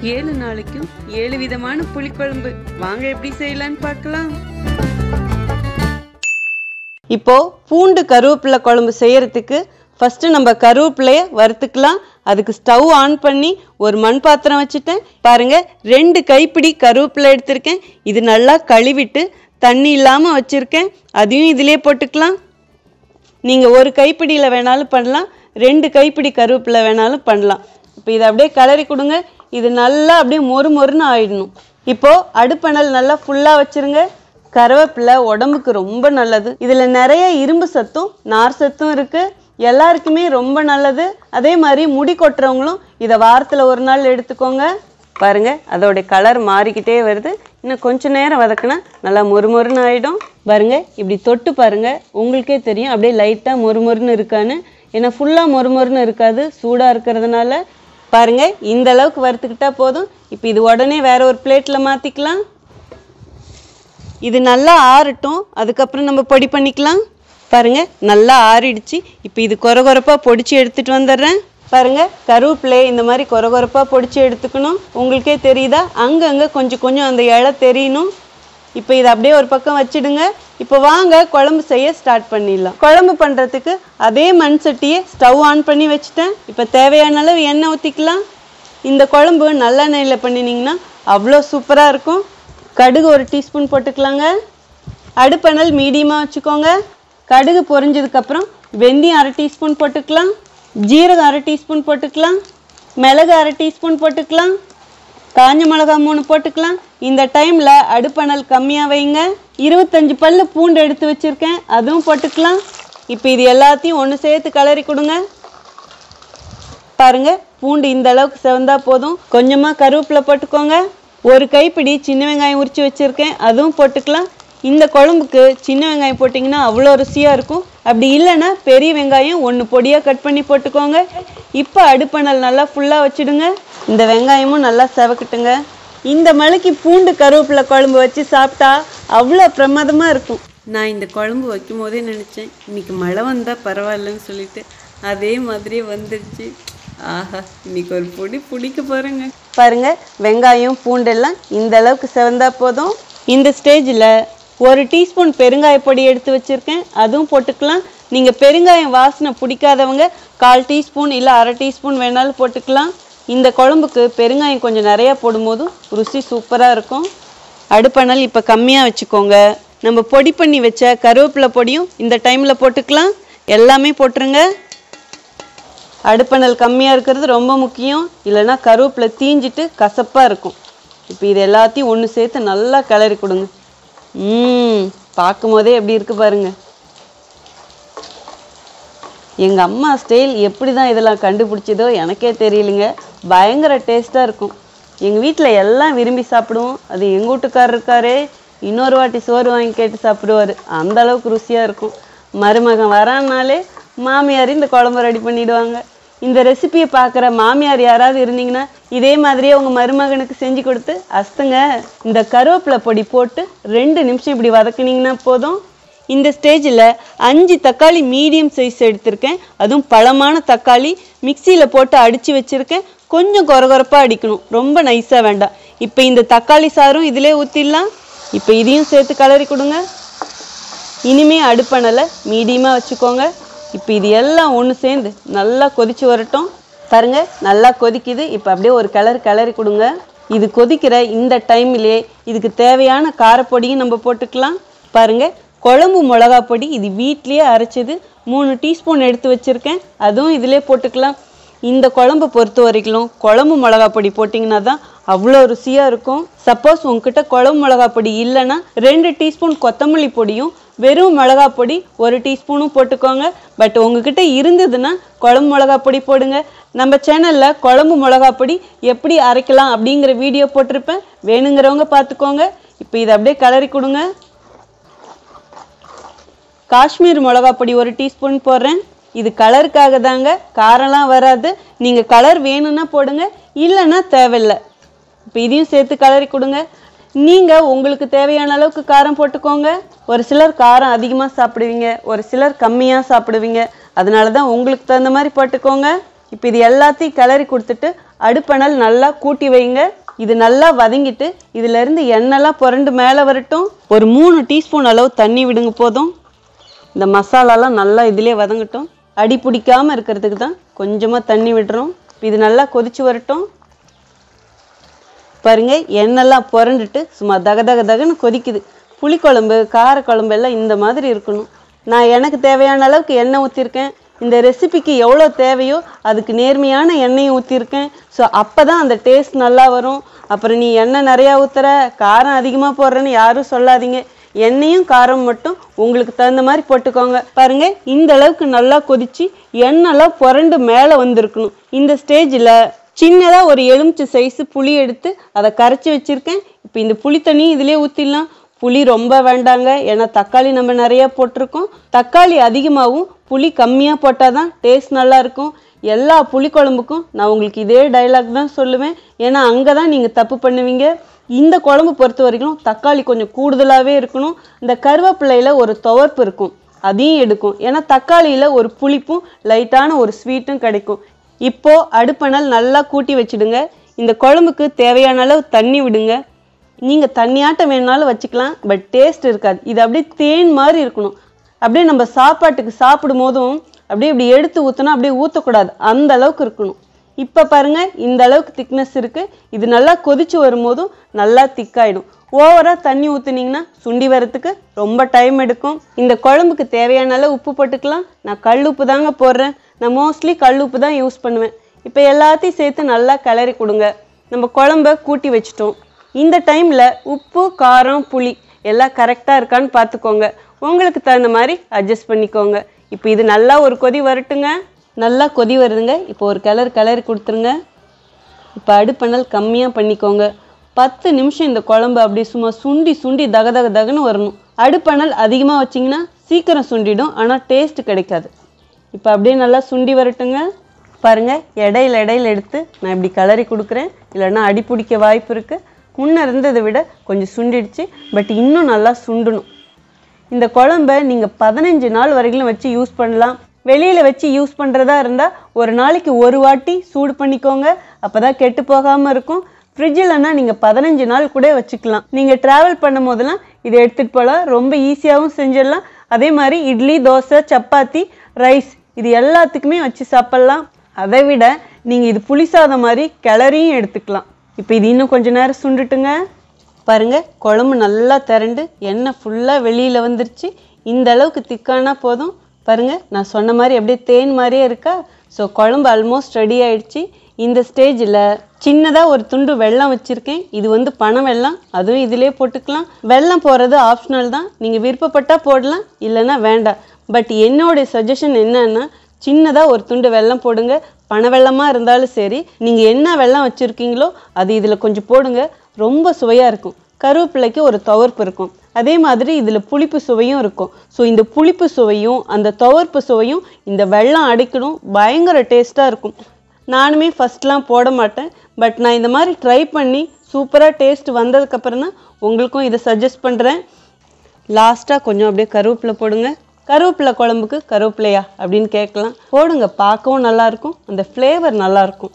ஏழு நாளைக்கும் ஏழு விதமான புளிக்குழம்பு வாங்க எப்படி செய்யலாம்னு பார்க்கலாம் இப்போ பூண்டு கருவேப்பிலை குழம்பு செய்யறதுக்கு ஃபர்ஸ்ட் நம்ம கருவேப்பிலைய வறுத்துக்கலாம் அதுக்கு ஸ்டவ் ஆன் பண்ணி ஒரு மண் பாத்திரம் வச்சுட்டேன் பாருங்க ரெண்டு கைப்பிடி கருவேப்பிலை எடுத்திருக்கேன் இது நல்லா கழுவிட்டு தண்ணி இல்லாமல் வச்சுருக்கேன் அதையும் இதிலே போட்டுக்கலாம் நீங்கள் ஒரு கைப்பிடியில் வேணாலும் பண்ணலாம் ரெண்டு கைப்பிடி கருவேப்பிலை வேணாலும் பண்ணலாம் இப்போ இதை அப்படியே கிளறி கொடுங்க இது நல்லா அப்படியே மொறு மொறுன்னு ஆயிடணும் இப்போது அடுப்பணல் நல்லா ஃபுல்லாக வச்சுருங்க கருவேப்பிலை உடம்புக்கு ரொம்ப நல்லது இதில் நிறைய இரும்பு சத்தும் நார் சத்தும் இருக்குது எல்லாருக்குமே ரொம்ப நல்லது அதே மாதிரி முடி கொட்டுறவங்களும் இதை வாரத்தில் ஒரு நாள் எடுத்துக்கோங்க பாருங்க அதோடைய கலர் மாறிக்கிட்டே வருது இன்னும் கொஞ்ச நேரம் வதக்குனா நல்லா மொறுமொறுன்னு ஆகிடும் பாருங்க இப்படி தொட்டு பாருங்க உங்களுக்கே தெரியும் அப்படியே லைட்டாக மொறுமொறுன்னு இருக்கான்னு ஏன்னா ஃபுல்லாக மொறுமொறுன்னு இருக்காது சூடாக இருக்கிறதுனால பாருங்க இந்த அளவுக்கு வறுத்துக்கிட்டா போதும் இப்போ இது உடனே வேற ஒரு பிளேட்டில் மாற்றிக்கலாம் இது நல்லா ஆறட்டும் அதுக்கப்புறம் நம்ம பொடி பண்ணிக்கலாம் பாருங்க நல்லா ஆறிடுச்சு இப்போ இது கொர கொரப்பாக பொடிச்சு எடுத்துட்டு வந்துடுறேன் பாருங்க கருவேப்பிலை இந்த மாதிரி கொர கொரப்பாக பொடிச்சு எடுத்துக்கணும் உங்களுக்கே தெரியுதா அங்கங்கே கொஞ்சம் கொஞ்சம் அந்த இலை தெரியணும் இப்போ இதை அப்படியே ஒரு பக்கம் வச்சிடுங்க இப்போ வாங்க குழம்பு செய்ய ஸ்டார்ட் பண்ணிடலாம் குழம்பு பண்ணுறதுக்கு அதே மண் சட்டியை ஸ்டவ் ஆன் பண்ணி வச்சுட்டேன் இப்போ தேவையான அளவு எண்ணெய் ஊற்றிக்கலாம் இந்த குழம்பு நல்லெண்ணெயில் பண்ணினீங்கன்னா அவ்வளோ சூப்பராக இருக்கும் கடுகு ஒரு டீஸ்பூன் போட்டுக்கலாங்க அடுப்பணல் மீடியமாக வச்சுக்கோங்க கடுகு பொரிஞ்சதுக்கப்புறம் வெந்தயம் அரை டீஸ்பூன் போட்டுக்கலாம் ஜீரகம் அரை டீஸ்பூன் போட்டுக்கலாம் மிளகு அரை டீஸ்பூன் போட்டுக்கலாம் காஞ்ச மிளகா மூணு போட்டுக்கலாம் இந்த டைமில் அடுப்பணல் கம்மியாக வைங்க இருபத்தஞ்சு பல்லு பூண்டு எடுத்து வச்சுருக்கேன் அதுவும் போட்டுக்கலாம் இப்போ இது எல்லாத்தையும் ஒன்று சேர்த்து கிளறி கொடுங்க பாருங்க பூண்டு இந்த அளவுக்கு செவந்தா போதும் கொஞ்சமாக கருவேப்பிலை போட்டுக்கோங்க ஒரு கைப்பிடி சின்ன வெங்காயம் உரிச்சு வச்சுருக்கேன் அதுவும் போட்டுக்கலாம் இந்த குழம்புக்கு சின்ன வெங்காயம் போட்டிங்கன்னா அவ்வளோ ருசியாக இருக்கும் அப்படி இல்லைன்னா பெரிய வெங்காயம் ஒன்று பொடியாக கட் பண்ணி போட்டுக்கோங்க இப்போ அடுப்பணல் நல்லா ஃபுல்லாக வச்சுடுங்க இந்த வெங்காயமும் நல்லா செவக்கட்டுங்க இந்த மலைக்கு பூண்டு கருவேப்பிலை குழம்பு வச்சு சாப்பிட்டா அவ்வளோ பிரமாதமாக இருக்கும் நான் இந்த குழம்பு வைக்கும் போதே நினச்சேன் இன்னைக்கு மழை வந்தால் பரவாயில்லன்னு சொல்லிட்டு அதே மாதிரியே வந்துடுச்சு ஆஹா இன்னைக்கு ஒரு பொடி பிடிக்க போகிறேங்க பாருங்க வெங்காயம் பூண்டெல்லாம் இந்த அளவுக்கு செவந்தா போதும் இந்த ஸ்டேஜில் ஒரு டீஸ்பூன் பெருங்காய பொடி எடுத்து வச்சுருக்கேன் அதுவும் போட்டுக்கலாம் நீங்கள் பெருங்காயம் வாசனை பிடிக்காதவங்க கால் டீஸ்பூன் இல்லை அரை டீஸ்பூன் வேணாலும் போட்டுக்கலாம் இந்த குழம்புக்கு பெருங்காயம் கொஞ்சம் நிறையா போடும்போது ருசி சூப்பராக இருக்கும் அடுப்பணல் இப்போ கம்மியாக வச்சுக்கோங்க நம்ம பொடி பண்ணி வச்ச கருவேப்பிலை பொடியும் இந்த டைமில் போட்டுக்கலாம் எல்லாமே போட்டுருங்க அடுப்பணல் கம்மியாக இருக்கிறது ரொம்ப முக்கியம் இல்லைன்னா கருவேப்பிலை தீஞ்சிட்டு கசப்பாக இருக்கும் இப்போ இது எல்லாத்தையும் ஒன்று சேர்த்து நல்லா கிளறி கொடுங்க ம் பார்க்கும் போதே எப்படி இருக்கு பாருங்க எங்கள் அம்மா ஸ்டைல் எப்படி தான் இதெல்லாம் கண்டுபிடிச்சதோ எனக்கே தெரியலைங்க பயங்கர டேஸ்ட்டாக இருக்கும் எங்கள் வீட்டில் எல்லாம் விரும்பி சாப்பிடுவோம் அது எங்கள் வீட்டுக்காரர் இருக்காரே இன்னொரு வாட்டி சோறு வாங்கி கேட்டு சாப்பிடுவார் அந்த அளவுக்கு ருசியாக இருக்கும் மருமகன் வரான்னாலே மாமியார் இந்த குழம்பு ரெடி பண்ணிடுவாங்க இந்த ரெசிபியை பார்க்குற மாமியார் யாராவது இருந்தீங்கன்னா இதே மாதிரியே உங்கள் மருமகனுக்கு செஞ்சு கொடுத்து அஸ்துங்க இந்த கருவேப்பிலை பொடி போட்டு ரெண்டு நிமிஷம் இப்படி வதக்குனீங்கன்னா போதும் இந்த ஸ்டேஜில் அஞ்சு தக்காளி மீடியம் சைஸ் எடுத்திருக்கேன் அதுவும் பழமான தக்காளி மிக்சியில் போட்டு அடித்து வச்சுருக்கேன் கொஞ்சம் கொரகொரப்பாக அடிக்கணும் ரொம்ப நைஸாக வேண்டாம் இப்போ இந்த தக்காளி சாரும் இதிலே ஊற்றிடலாம் இப்போ இதையும் சேர்த்து கலரி கொடுங்க இனிமே அடுப்பணலை மீடியமாக வச்சுக்கோங்க இப்போ இது எல்லாம் ஒன்று சேர்ந்து நல்லா கொதிச்சு வரட்டும் பாருங்க நல்லா கொதிக்குது இப்போ அப்படியே ஒரு கிளறு கிளறி கொடுங்க இது கொதிக்கிற இந்த டைம்லயே இதுக்கு தேவையான காரப்பொடியும் நம்ம போட்டுக்கலாம் பாருங்க குழம்பு மிளகா பொடி இது வீட்லயே அரைச்சது மூணு டீஸ்பூன் எடுத்து வச்சிருக்கேன் அதுவும் இதிலே போட்டுக்கலாம் இந்த குழம்பு பொறுத்த வரைக்கும் குழம்பு மிளகா பொடி போட்டிங்கன்னா தான் அவ்வளோ ருசியாக இருக்கும் சப்போஸ் உங்ககிட்ட குழம்பு மிளகா பொடி இல்லைன்னா ரெண்டு டீஸ்பூன் கொத்தமல்லி பொடியும் வெறும் மிளகா பொடி ஒரு டீஸ்பூனும் போட்டுக்கோங்க பட் உங்ககிட்ட இருந்ததுன்னா குழம்பு மிளகா பொடி போடுங்க நம்ம சேனலில் குழம்பு மிளகா பொடி எப்படி அரைக்கலாம் அப்படிங்கிற வீடியோ போட்டிருப்பேன் வேணுங்கிறவங்க பார்த்துக்கோங்க இப்போ இதை அப்படியே கிளறி கொடுங்க காஷ்மீர் மிளகா பொடி ஒரு டீஸ்பூன் போடுறேன் இது கலருக்காக தாங்க காரம்லாம் வராது நீங்கள் கலர் வேணும்னா போடுங்க இல்லைன்னா தேவையில்லை இப்போ இதையும் சேர்த்து கலரி கொடுங்க நீங்கள் உங்களுக்கு தேவையான அளவுக்கு காரம் போட்டுக்கோங்க ஒரு சிலர் காரம் அதிகமாக சாப்பிடுவீங்க ஒரு சிலர் கம்மியாக சாப்பிடுவீங்க அதனால தான் உங்களுக்கு தகுந்த மாதிரி போட்டுக்கோங்க இப்போ இது எல்லாத்தையும் கிளறி கொடுத்துட்டு அடுப்பணல் நல்லா கூட்டி வைங்க இது நல்லா வதங்கிட்டு இதுல இருந்து எண்ணெய்லாம் புரண்டு மேலே வரட்டும் ஒரு மூணு டீஸ்பூன் அளவு தண்ணி விடுங்க போதும் இந்த மசாலாலாம் நல்லா இதிலே வதங்கட்டும் அடி பிடிக்காம இருக்கிறதுக்கு தான் கொஞ்சமாக தண்ணி விடுறோம் இது நல்லா கொதிச்சு வரட்டும் பாருங்க எண்ணெய்லாம் புரண்டுட்டு சும்மா தக தக தகன்னு கொதிக்குது புளிக்குழம்பு காரக்குழம்பு எல்லாம் இந்த மாதிரி இருக்கணும் நான் எனக்கு தேவையான அளவுக்கு எண்ணெய் ஊற்றிருக்கேன் இந்த ரெசிபிக்கு எவ்வளோ தேவையோ அதுக்கு நேர்மையான எண்ணெயை ஊற்றிருக்கேன் ஸோ அப்போ தான் அந்த டேஸ்ட் நல்லா வரும் அப்புறம் நீ எண்ணெய் நிறையா ஊற்றுற காரம் அதிகமாக போடுறேன்னு யாரும் சொல்லாதீங்க எண்ணெயும் காரம் மட்டும் உங்களுக்கு தகுந்த மாதிரி போட்டுக்கோங்க பாருங்க இந்த அளவுக்கு நல்லா கொதிச்சு எண்ணெய்லாம் புரண்டு மேலே வந்திருக்கணும் இந்த ஸ்டேஜில் சின்னதாக ஒரு எலுமிச்சை சைஸு புளி எடுத்து அதை கரைச்சி வச்சுருக்கேன் இப்போ இந்த புளி தண்ணி இதிலே ஊற்றிடலாம் புளி ரொம்ப வேண்டாங்க ஏன்னா தக்காளி நம்ம நிறைய போட்டிருக்கோம் தக்காளி அதிகமாகவும் புளி கம்மியாக போட்டால் தான் டேஸ்ட் நல்லா இருக்கும் எல்லா புளிக்குழம்புக்கும் நான் உங்களுக்கு இதே டைலாக் தான் சொல்லுவேன் ஏன்னா அங்கே தான் நீங்கள் தப்பு பண்ணுவீங்க இந்த குழம்பு பொறுத்த வரைக்கும் தக்காளி கொஞ்சம் கூடுதலாகவே இருக்கணும் இந்த கருவேப்பிலையில் ஒரு துவர்ப்பு இருக்கும் அதையும் எடுக்கும் ஏன்னா தக்காளியில் ஒரு புளிப்பும் லைட்டான ஒரு ஸ்வீட்டும் கிடைக்கும் இப்போ அடுப்பணல் நல்லா கூட்டி வச்சிடுங்க இந்த குழம்புக்கு தேவையான அளவு தண்ணி விடுங்க நீங்கள் தண்ணியாட்டம் வேணாலும் வச்சுக்கலாம் பட் டேஸ்ட் இருக்காது இது அப்படியே தேன் மாதிரி இருக்கணும் அப்படியே நம்ம சாப்பாட்டுக்கு சாப்பிடும் போதும் அப்படியே இப்படி எடுத்து ஊற்றினா அப்படியே ஊற்றக்கூடாது அந்த அளவுக்கு இருக்கணும் இப்போ பாருங்க இந்த அளவுக்கு திக்னஸ் இருக்கு இது நல்லா கொதிச்சு வரும்போதும் நல்லா திக்காயிடும் ஓவராக தண்ணி ஊற்றுனீங்கன்னா சுண்டி வரத்துக்கு ரொம்ப டைம் எடுக்கும் இந்த குழம்புக்கு தேவையான அளவு உப்பு போட்டுக்கலாம் நான் கல் உப்பு தாங்க போடுறேன் நான் மோஸ்ட்லி கல் உப்பு தான் யூஸ் பண்ணுவேன் இப்போ எல்லாத்தையும் சேர்த்து நல்லா கிளறி கொடுங்க நம்ம குழம்ப கூட்டி வச்சிட்டோம் இந்த டைமில் உப்பு காரம் புளி எல்லாம் கரெக்டாக இருக்கான்னு பார்த்துக்கோங்க உங்களுக்கு தகுந்த மாதிரி அட்ஜஸ்ட் பண்ணிக்கோங்க இப்போ இது நல்லா ஒரு கொதி வரட்டுங்க நல்லா கொதி வருதுங்க இப்போ ஒரு கிளறு கிளறி கொடுத்துருங்க இப்போ அடுப்பணல் கம்மியாக பண்ணிக்கோங்க பத்து நிமிஷம் இந்த குழம்பு அப்படியே சும்மா சுண்டி சுண்டி தக தக தகன்னு வரணும் அடுப்பணல் அதிகமாக வச்சிங்கன்னா சீக்கிரம் சுண்டிடும் ஆனால் டேஸ்ட் கிடைக்காது இப்போ அப்படியே நல்லா சுண்டி வரட்டுங்க பாருங்க இடையில இடையில எடுத்து நான் இப்படி கிளறி கொடுக்குறேன் இல்லைன்னா அடி பிடிக்க வாய்ப்பு இருக்குது முன்ன இருந்ததை விட கொஞ்சம் சுண்டிடுச்சு பட் இன்னும் நல்லா சுண்டணும் இந்த குழம்ப நீங்கள் பதினஞ்சு நாள் வரைக்கும் வச்சு யூஸ் பண்ணலாம் வெளியில் வச்சு யூஸ் பண்ணுறதா இருந்தால் ஒரு நாளைக்கு ஒரு வாட்டி சூடு பண்ணிக்கோங்க அப்போ தான் கெட்டு போகாமல் இருக்கும் ஃப்ரிட்ஜில்னா நீங்கள் பதினஞ்சு நாள் கூட வச்சுக்கலாம் நீங்கள் ட்ராவல் பண்ணும் போதெல்லாம் இதை எடுத்துகிட்டு போகலாம் ரொம்ப ஈஸியாகவும் செஞ்சிடலாம் அதே மாதிரி இட்லி தோசை சப்பாத்தி ரைஸ் இது எல்லாத்துக்குமே வச்சு சாப்பிட்லாம் அதை விட நீங்கள் இது புளி சாதம் மாதிரி கிளறியும் எடுத்துக்கலாம் இப்போ இது இன்னும் கொஞ்ச நேரம் சுண்டுட்டுங்க பாருங்க குழம்பு நல்லா திரண்டு எண்ணெய் ஃபுல்லாக வெளியில் வந்துருச்சு இந்த அளவுக்கு திக்கானா போதும் பாருங்க நான் சொன்ன மாதிரி அப்படியே தேன் மாதிரியே இருக்கா ஸோ குழம்பு ஆல்மோஸ்ட் ரெடி ஆயிடுச்சு இந்த ஸ்டேஜில் சின்னதாக ஒரு துண்டு வெல்லம் வச்சுருக்கேன் இது வந்து பனை வெல்லம் அதுவும் இதிலே போட்டுக்கலாம் வெல்லம் போடுறது ஆப்ஷனல் தான் நீங்கள் விருப்பப்பட்டால் போடலாம் இல்லைன்னா வேண்டாம் பட் என்னோட சஜஷன் என்னன்னா சின்னதாக ஒரு துண்டு வெல்லம் போடுங்க பனை வெல்லமாக இருந்தாலும் சரி நீங்கள் என்ன வெல்லம் வச்சுருக்கீங்களோ அது இதில் கொஞ்சம் போடுங்க ரொம்ப சுவையாக இருக்கும் கருவேப்பிலைக்கு ஒரு துவர்ப்பு இருக்கும் அதே மாதிரி இதில் புளிப்பு சுவையும் இருக்கும் ஸோ இந்த புளிப்பு சுவையும் அந்த துவர்ப்பு சுவையும் இந்த வெல்லம் அடிக்கணும் பயங்கர டேஸ்ட்டாக இருக்கும் நானுமே ஃபஸ்ட்லாம் போட மாட்டேன் பட் நான் இந்த மாதிரி ட்ரை பண்ணி சூப்பராக டேஸ்ட் வந்ததுக்கப்புறம் தான் உங்களுக்கும் இதை சஜஸ்ட் பண்ணுறேன் லாஸ்ட்டாக கொஞ்சம் அப்படியே கருவேப்பிலை போடுங்க கருவேப்பிலை குழம்புக்கு கருவேப்பிலையா அப்படின்னு கேட்கலாம் போடுங்க பார்க்கவும் நல்லாயிருக்கும் அந்த ஃப்ளேவர் நல்லாயிருக்கும்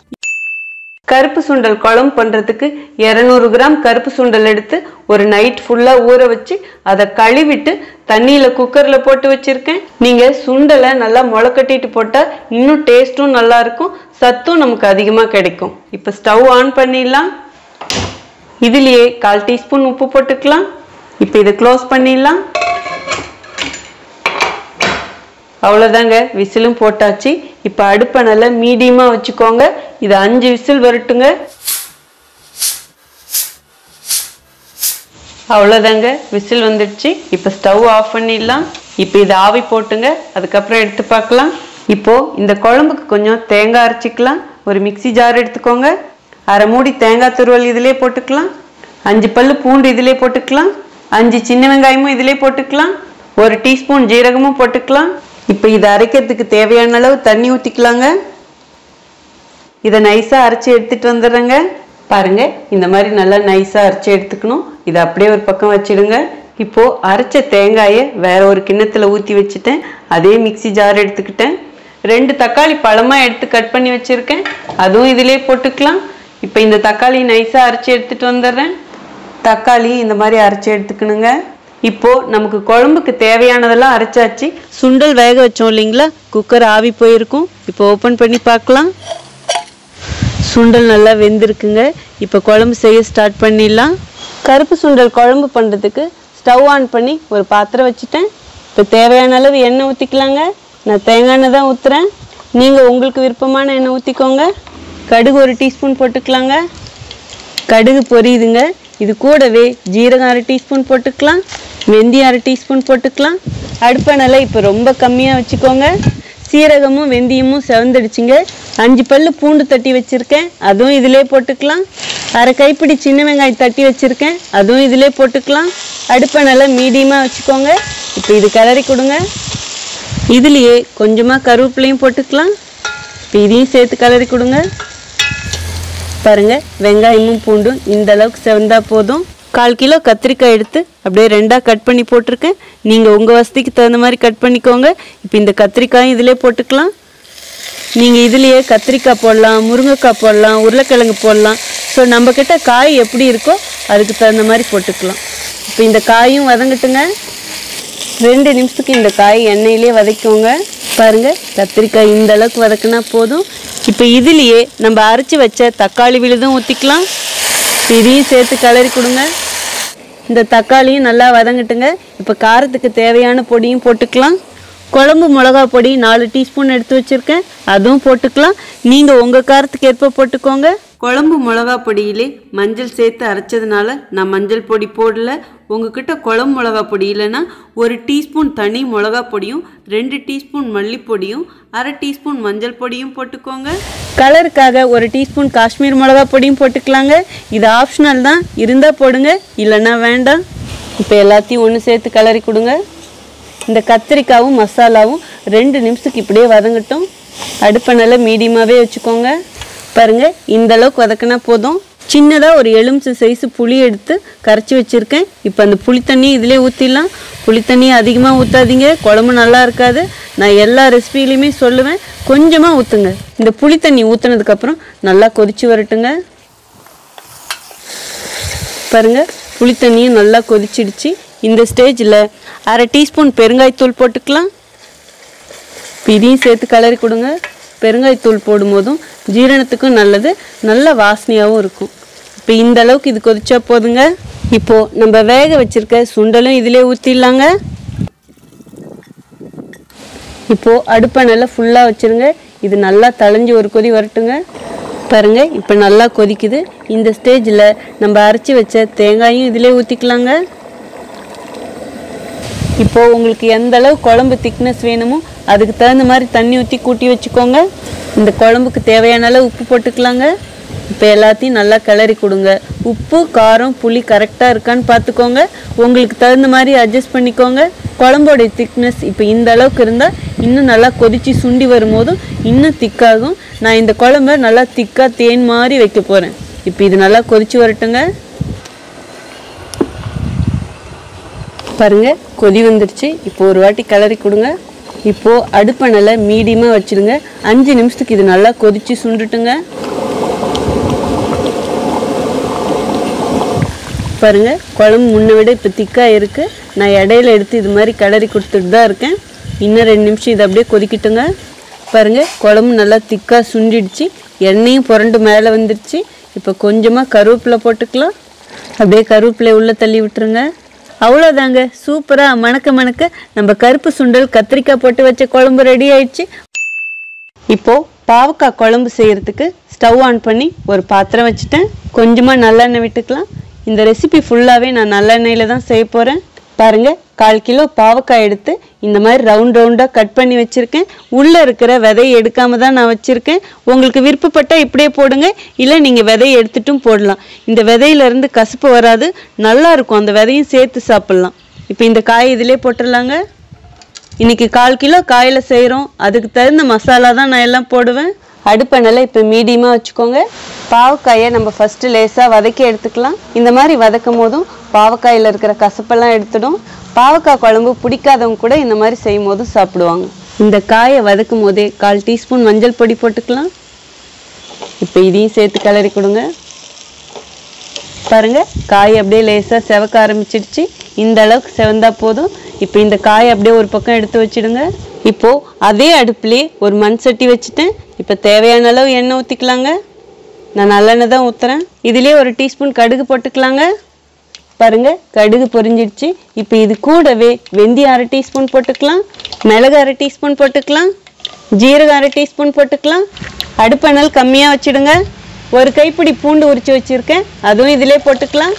கருப்பு சுண்டல் குழம்பு பண்ணுறதுக்கு இரநூறு கிராம் கருப்பு சுண்டல் எடுத்து ஒரு நைட் ஃபுல்லாக ஊற வச்சு அதை கழுவிட்டு தண்ணியில் குக்கரில் போட்டு வச்சுருக்கேன் நீங்கள் சுண்டலை நல்லா முளைக்கட்டிட்டு போட்டால் இன்னும் டேஸ்ட்டும் நல்லா இருக்கும் சத்தும் நமக்கு அதிகமாக கிடைக்கும் இப்போ ஸ்டவ் ஆன் பண்ணிடலாம் இதுலேயே கால் டீஸ்பூன் உப்பு போட்டுக்கலாம் இப்போ இதை க்ளோஸ் பண்ணிடலாம் அவ்வளோதாங்க விசிலும் போட்டாச்சு இப்போ அடுப்பை நல்லா மீடியமாக வச்சுக்கோங்க இது அஞ்சு விசில் வரட்டுங்க அவ்வளோதாங்க விசில் வந்துடுச்சு இப்போ ஸ்டவ் ஆஃப் பண்ணிடலாம் இப்போ இது ஆவி போட்டுங்க அதுக்கப்புறம் எடுத்து பார்க்கலாம் இப்போ இந்த குழம்புக்கு கொஞ்சம் தேங்காய் அரைச்சிக்கலாம் ஒரு மிக்ஸி ஜார் எடுத்துக்கோங்க அரை மூடி தேங்காய் துருவல் இதிலே போட்டுக்கலாம் அஞ்சு பல்லு பூண்டு இதிலே போட்டுக்கலாம் அஞ்சு சின்ன வெங்காயமும் இதிலே போட்டுக்கலாம் ஒரு டீஸ்பூன் ஜீரகமும் போட்டுக்கலாம் இப்போ இதை அரைக்கிறதுக்கு தேவையான அளவு தண்ணி ஊற்றிக்கலாங்க இதை நைஸாக அரைச்சி எடுத்துட்டு வந்துடுறேங்க பாருங்க இந்த மாதிரி நல்லா நைஸாக அரைச்சி எடுத்துக்கணும் இதை அப்படியே ஒரு பக்கம் வச்சிடுங்க இப்போ அரைச்ச தேங்காயை வேற ஒரு கிண்ணத்துல ஊற்றி வச்சுட்டேன் அதே மிக்ஸி ஜார் எடுத்துக்கிட்டேன் ரெண்டு தக்காளி பழமாக எடுத்து கட் பண்ணி வச்சுருக்கேன் அதுவும் இதிலே போட்டுக்கலாம் இப்போ இந்த தக்காளி நைஸாக அரைச்சி எடுத்துகிட்டு வந்துடுறேன் தக்காளி இந்த மாதிரி அரைச்சி எடுத்துக்கணுங்க இப்போ நமக்கு குழம்புக்கு தேவையானதெல்லாம் அரைச்சாச்சு சுண்டல் வேக வச்சோம் இல்லைங்களா குக்கர் ஆவி போயிருக்கும் இப்போ ஓப்பன் பண்ணி பார்க்கலாம் சுண்டல் நல்லா வெந்திருக்குங்க இப்போ குழம்பு செய்ய ஸ்டார்ட் பண்ணிடலாம் கருப்பு சுண்டல் குழம்பு பண்ணுறதுக்கு ஸ்டவ் ஆன் பண்ணி ஒரு பாத்திரம் வச்சுட்டேன் இப்போ தேவையான அளவு எண்ணெய் ஊற்றிக்கலாங்க நான் தேங்காய் எண்ணெய் தான் ஊற்றுறேன் நீங்கள் உங்களுக்கு விருப்பமான எண்ணெய் ஊற்றிக்கோங்க கடுகு ஒரு டீஸ்பூன் போட்டுக்கலாங்க கடுகு பொரியுதுங்க இது கூடவே ஜீரகம் அரை டீஸ்பூன் போட்டுக்கலாம் வெந்தயம் அரை டீஸ்பூன் போட்டுக்கலாம் அடுப்பணலை இப்போ ரொம்ப கம்மியாக வச்சுக்கோங்க சீரகமும் வெந்தயமும் செவந்துடுச்சுங்க அஞ்சு பல்லு பூண்டு தட்டி வச்சுருக்கேன் அதுவும் இதிலே போட்டுக்கலாம் அரை கைப்பிடி சின்ன வெங்காயம் தட்டி வச்சுருக்கேன் அதுவும் இதிலே போட்டுக்கலாம் அடுப்பணலை மீடியமாக வச்சுக்கோங்க இப்போ இது கிளறி கொடுங்க இதுலேயே கொஞ்சமாக கருவேப்பிலையும் போட்டுக்கலாம் இப்போ இதையும் சேர்த்து கிளறி கொடுங்க பாருங்க வெங்காயமும் பூண்டும் இந்த அளவுக்கு செவந்தா போதும் கால் கிலோ கத்திரிக்காய் எடுத்து அப்படியே ரெண்டாக கட் பண்ணி போட்டிருக்கேன் நீங்கள் உங்கள் வசதிக்கு தகுந்த மாதிரி கட் பண்ணிக்கோங்க இப்போ இந்த கத்திரிக்காயும் இதிலே போட்டுக்கலாம் நீங்கள் இதுலேயே கத்திரிக்காய் போடலாம் முருங்கைக்காய் போடலாம் உருளைக்கிழங்கு போடலாம் ஸோ நம்மக்கிட்ட காய் எப்படி இருக்கோ அதுக்கு தகுந்த மாதிரி போட்டுக்கலாம் இப்போ இந்த காயும் வதங்கட்டுங்க ரெண்டு நிமிஷத்துக்கு இந்த காய் எண்ணெயிலே வதக்கோங்க பாருங்க கத்திரிக்காய் இந்த அளவுக்கு வதக்குனா போதும் இப்போ இதுலேயே நம்ம அரைச்சி வச்ச தக்காளி விழுதும் ஊற்றிக்கலாம் இதையும் சேர்த்து கிளறி கொடுங்க இந்த தக்காளியும் நல்லா வதங்கட்டுங்க இப்போ காரத்துக்கு தேவையான பொடியும் போட்டுக்கலாம் குழம்பு மிளகா பொடி நாலு டீஸ்பூன் எடுத்து வச்சுருக்கேன் அதுவும் போட்டுக்கலாம் நீங்கள் உங்கள் காரத்துக்கு ஏற்ப போட்டுக்கோங்க குழம்பு மிளகா பொடியிலே மஞ்சள் சேர்த்து அரைச்சதுனால நான் மஞ்சள் பொடி போடல உங்ககிட்ட குழம்பு மிளகா பொடி இல்லைன்னா ஒரு டீஸ்பூன் தனி மிளகா பொடியும் ரெண்டு டீஸ்பூன் மல்லிப்பொடியும் அரை டீஸ்பூன் மஞ்சள் பொடியும் போட்டுக்கோங்க கலருக்காக ஒரு டீஸ்பூன் காஷ்மீர் மிளகா பொடியும் போட்டுக்கலாங்க இது ஆப்ஷனல் தான் இருந்தால் போடுங்க இல்லைன்னா வேண்டாம் இப்போ எல்லாத்தையும் ஒன்று சேர்த்து கிளறி கொடுங்க இந்த கத்திரிக்காவும் மசாலாவும் ரெண்டு நிமிஷத்துக்கு இப்படியே வதங்கட்டும் அடுப்பை நல்லா மீடியமாகவே வச்சுக்கோங்க பாருங்க இந்த அளவுக்கு வதக்கினா போதும் சின்னதாக ஒரு எலுமிச்சை சைஸு புளி எடுத்து கரைச்சி வச்சுருக்கேன் இப்போ அந்த புளி தண்ணி இதிலே ஊற்றிடலாம் புளி தண்ணி அதிகமாக ஊற்றாதீங்க குழம்பு நல்லா இருக்காது நான் எல்லா ரெசிபிலையுமே சொல்லுவேன் கொஞ்சமாக ஊற்றுங்க இந்த புளி தண்ணி ஊற்றுனதுக்கப்புறம் நல்லா கொதிச்சு வரட்டுங்க பாருங்க புளி தண்ணியும் நல்லா கொதிச்சிடுச்சு இந்த ஸ்டேஜில் அரை டீஸ்பூன் பெருங்காயத்தூள் போட்டுக்கலாம் இப்ப இதையும் சேர்த்து கலரி கொடுங்க பெருங்காயத்தூள் போடும்போதும் ஜீரணத்துக்கும் நல்லது நல்ல வாசனையாகவும் இருக்கும் இப்போ இந்த அளவுக்கு இது கொதிச்சா போதுங்க இப்போ நம்ம வேக வச்சிருக்க சுண்டலும் இதிலே ஊற்றிடலாங்க இப்போ அடுப்பை நல்லா ஃபுல்லாக வச்சிருங்க இது நல்லா தளைஞ்சு ஒரு கொதி வரட்டுங்க பாருங்க இப்போ நல்லா கொதிக்குது இந்த ஸ்டேஜில் நம்ம அரைச்சி வச்ச தேங்காயும் இதிலே ஊற்றிக்கலாங்க இப்போ உங்களுக்கு எந்த அளவு குழம்பு திக்னஸ் வேணுமோ அதுக்கு தகுந்த மாதிரி தண்ணி ஊற்றி கூட்டி வச்சுக்கோங்க இந்த குழம்புக்கு தேவையான அளவு உப்பு போட்டுக்கலாங்க இப்போ எல்லாத்தையும் நல்லா கிளறி கொடுங்க உப்பு காரம் புளி கரெக்டாக இருக்கான்னு பார்த்துக்கோங்க உங்களுக்கு தகுந்த மாதிரி அட்ஜஸ்ட் பண்ணிக்கோங்க குழம்போடைய திக்னஸ் இப்போ இந்த அளவுக்கு இருந்தால் இன்னும் நல்லா கொதிச்சு சுண்டி வரும்போதும் இன்னும் திக்காகும் நான் இந்த குழம்ப நல்லா திக்காக தேன் மாதிரி வைக்க போகிறேன் இப்போ இது நல்லா கொதிச்சு வரட்டுங்க பாருங்க கொதி வந்துருச்சு இப்போ ஒரு வாட்டி கிளறி கொடுங்க இப்போ அடுப்பை நல்லா மீடியமாக வச்சிடுங்க அஞ்சு நிமிஷத்துக்கு இது நல்லா கொதிச்சு சுண்டுட்டுங்க பாருங்க குழம்பு முன்ன விட இப்போ திக்காக இருக்கு நான் இடையில எடுத்து இது மாதிரி கிளறி கொடுத்துட்டு தான் இருக்கேன் இன்னும் ரெண்டு நிமிஷம் இது அப்படியே கொதிக்கட்டுங்க பாருங்க குழம்பு நல்லா திக்காக சுண்டிடுச்சு எண்ணெயும் புரண்டு மேலே வந்துடுச்சு இப்போ கொஞ்சமாக கருவேப்பிலை போட்டுக்கலாம் அப்படியே கருவேப்பிலை உள்ளே தள்ளி விட்டுருங்க அவ்வளோதாங்க சூப்பராக மணக்க மணக்க நம்ம கருப்பு சுண்டல் கத்திரிக்காய் போட்டு வச்ச குழம்பு ரெடி ஆயிடுச்சு இப்போ பாவக்காய் குழம்பு செய்யறதுக்கு ஸ்டவ் ஆன் பண்ணி ஒரு பாத்திரம் வச்சுட்டேன் கொஞ்சமாக நல்லெண்ணெய் விட்டுக்கலாம் இந்த ரெசிபி ஃபுல்லாகவே நான் நல்லெண்ணெயில் தான் செய்ய போகிறேன் பாருங்க கால் கிலோ பாவக்காய் எடுத்து இந்த மாதிரி ரவுண்ட் ரவுண்டாக கட் பண்ணி வச்சுருக்கேன் உள்ளே இருக்கிற விதையை எடுக்காம தான் நான் வச்சுருக்கேன் உங்களுக்கு விருப்பப்பட்டால் இப்படியே போடுங்க இல்லை நீங்கள் விதையை எடுத்துட்டும் போடலாம் இந்த விதையிலேருந்து கசப்பு வராது நல்லா இருக்கும் அந்த விதையும் சேர்த்து சாப்பிட்லாம் இப்போ இந்த காய் இதிலே போட்டுடலாங்க இன்னைக்கு கால் கிலோ காயில் செய்கிறோம் அதுக்கு தகுந்த மசாலா தான் நான் எல்லாம் போடுவேன் அடுப்பை நல்லா இப்போ மீடியமாக வச்சுக்கோங்க பாவக்காயை நம்ம ஃபஸ்ட்டு லேசாக வதக்கி எடுத்துக்கலாம் இந்த மாதிரி வதக்கும் போதும் பாவக்காயில் இருக்கிற கசப்பெல்லாம் எடுத்துடும் பாவக்காய் குழம்பு பிடிக்காதவங்க கூட இந்த மாதிரி செய்யும் போதும் சாப்பிடுவாங்க இந்த காயை வதக்கும் போதே கால் டீஸ்பூன் மஞ்சள் பொடி போட்டுக்கலாம் இப்போ இதையும் சேர்த்து கிளறி கொடுங்க பாருங்க காய் அப்படியே லேசாக செவக்க ஆரம்பிச்சிடுச்சு இந்த அளவுக்கு செவந்தா போதும் இப்போ இந்த காயை அப்படியே ஒரு பக்கம் எடுத்து வச்சிடுங்க இப்போ அதே அடுப்புலேயே ஒரு மண் சட்டி வச்சுட்டேன் இப்போ தேவையான அளவு எண்ணெய் ஊற்றிக்கலாங்க நான் நல்லெண்ணெய் தான் ஊற்றுறேன் இதுலேயே ஒரு டீஸ்பூன் கடுகு போட்டுக்கலாங்க பாருங்க கடுகு பொரிஞ்சிடுச்சு இப்போ இது கூடவே வெந்தயம் அரை டீஸ்பூன் போட்டுக்கலாம் மிளகு அரை டீஸ்பூன் போட்டுக்கலாம் ஜீரகம் அரை டீஸ்பூன் போட்டுக்கலாம் அடுப்பணல் கம்மியாக வச்சிடுங்க ஒரு கைப்பிடி பூண்டு உரிச்சு வச்சிருக்கேன் அதுவும் இதிலே போட்டுக்கலாம்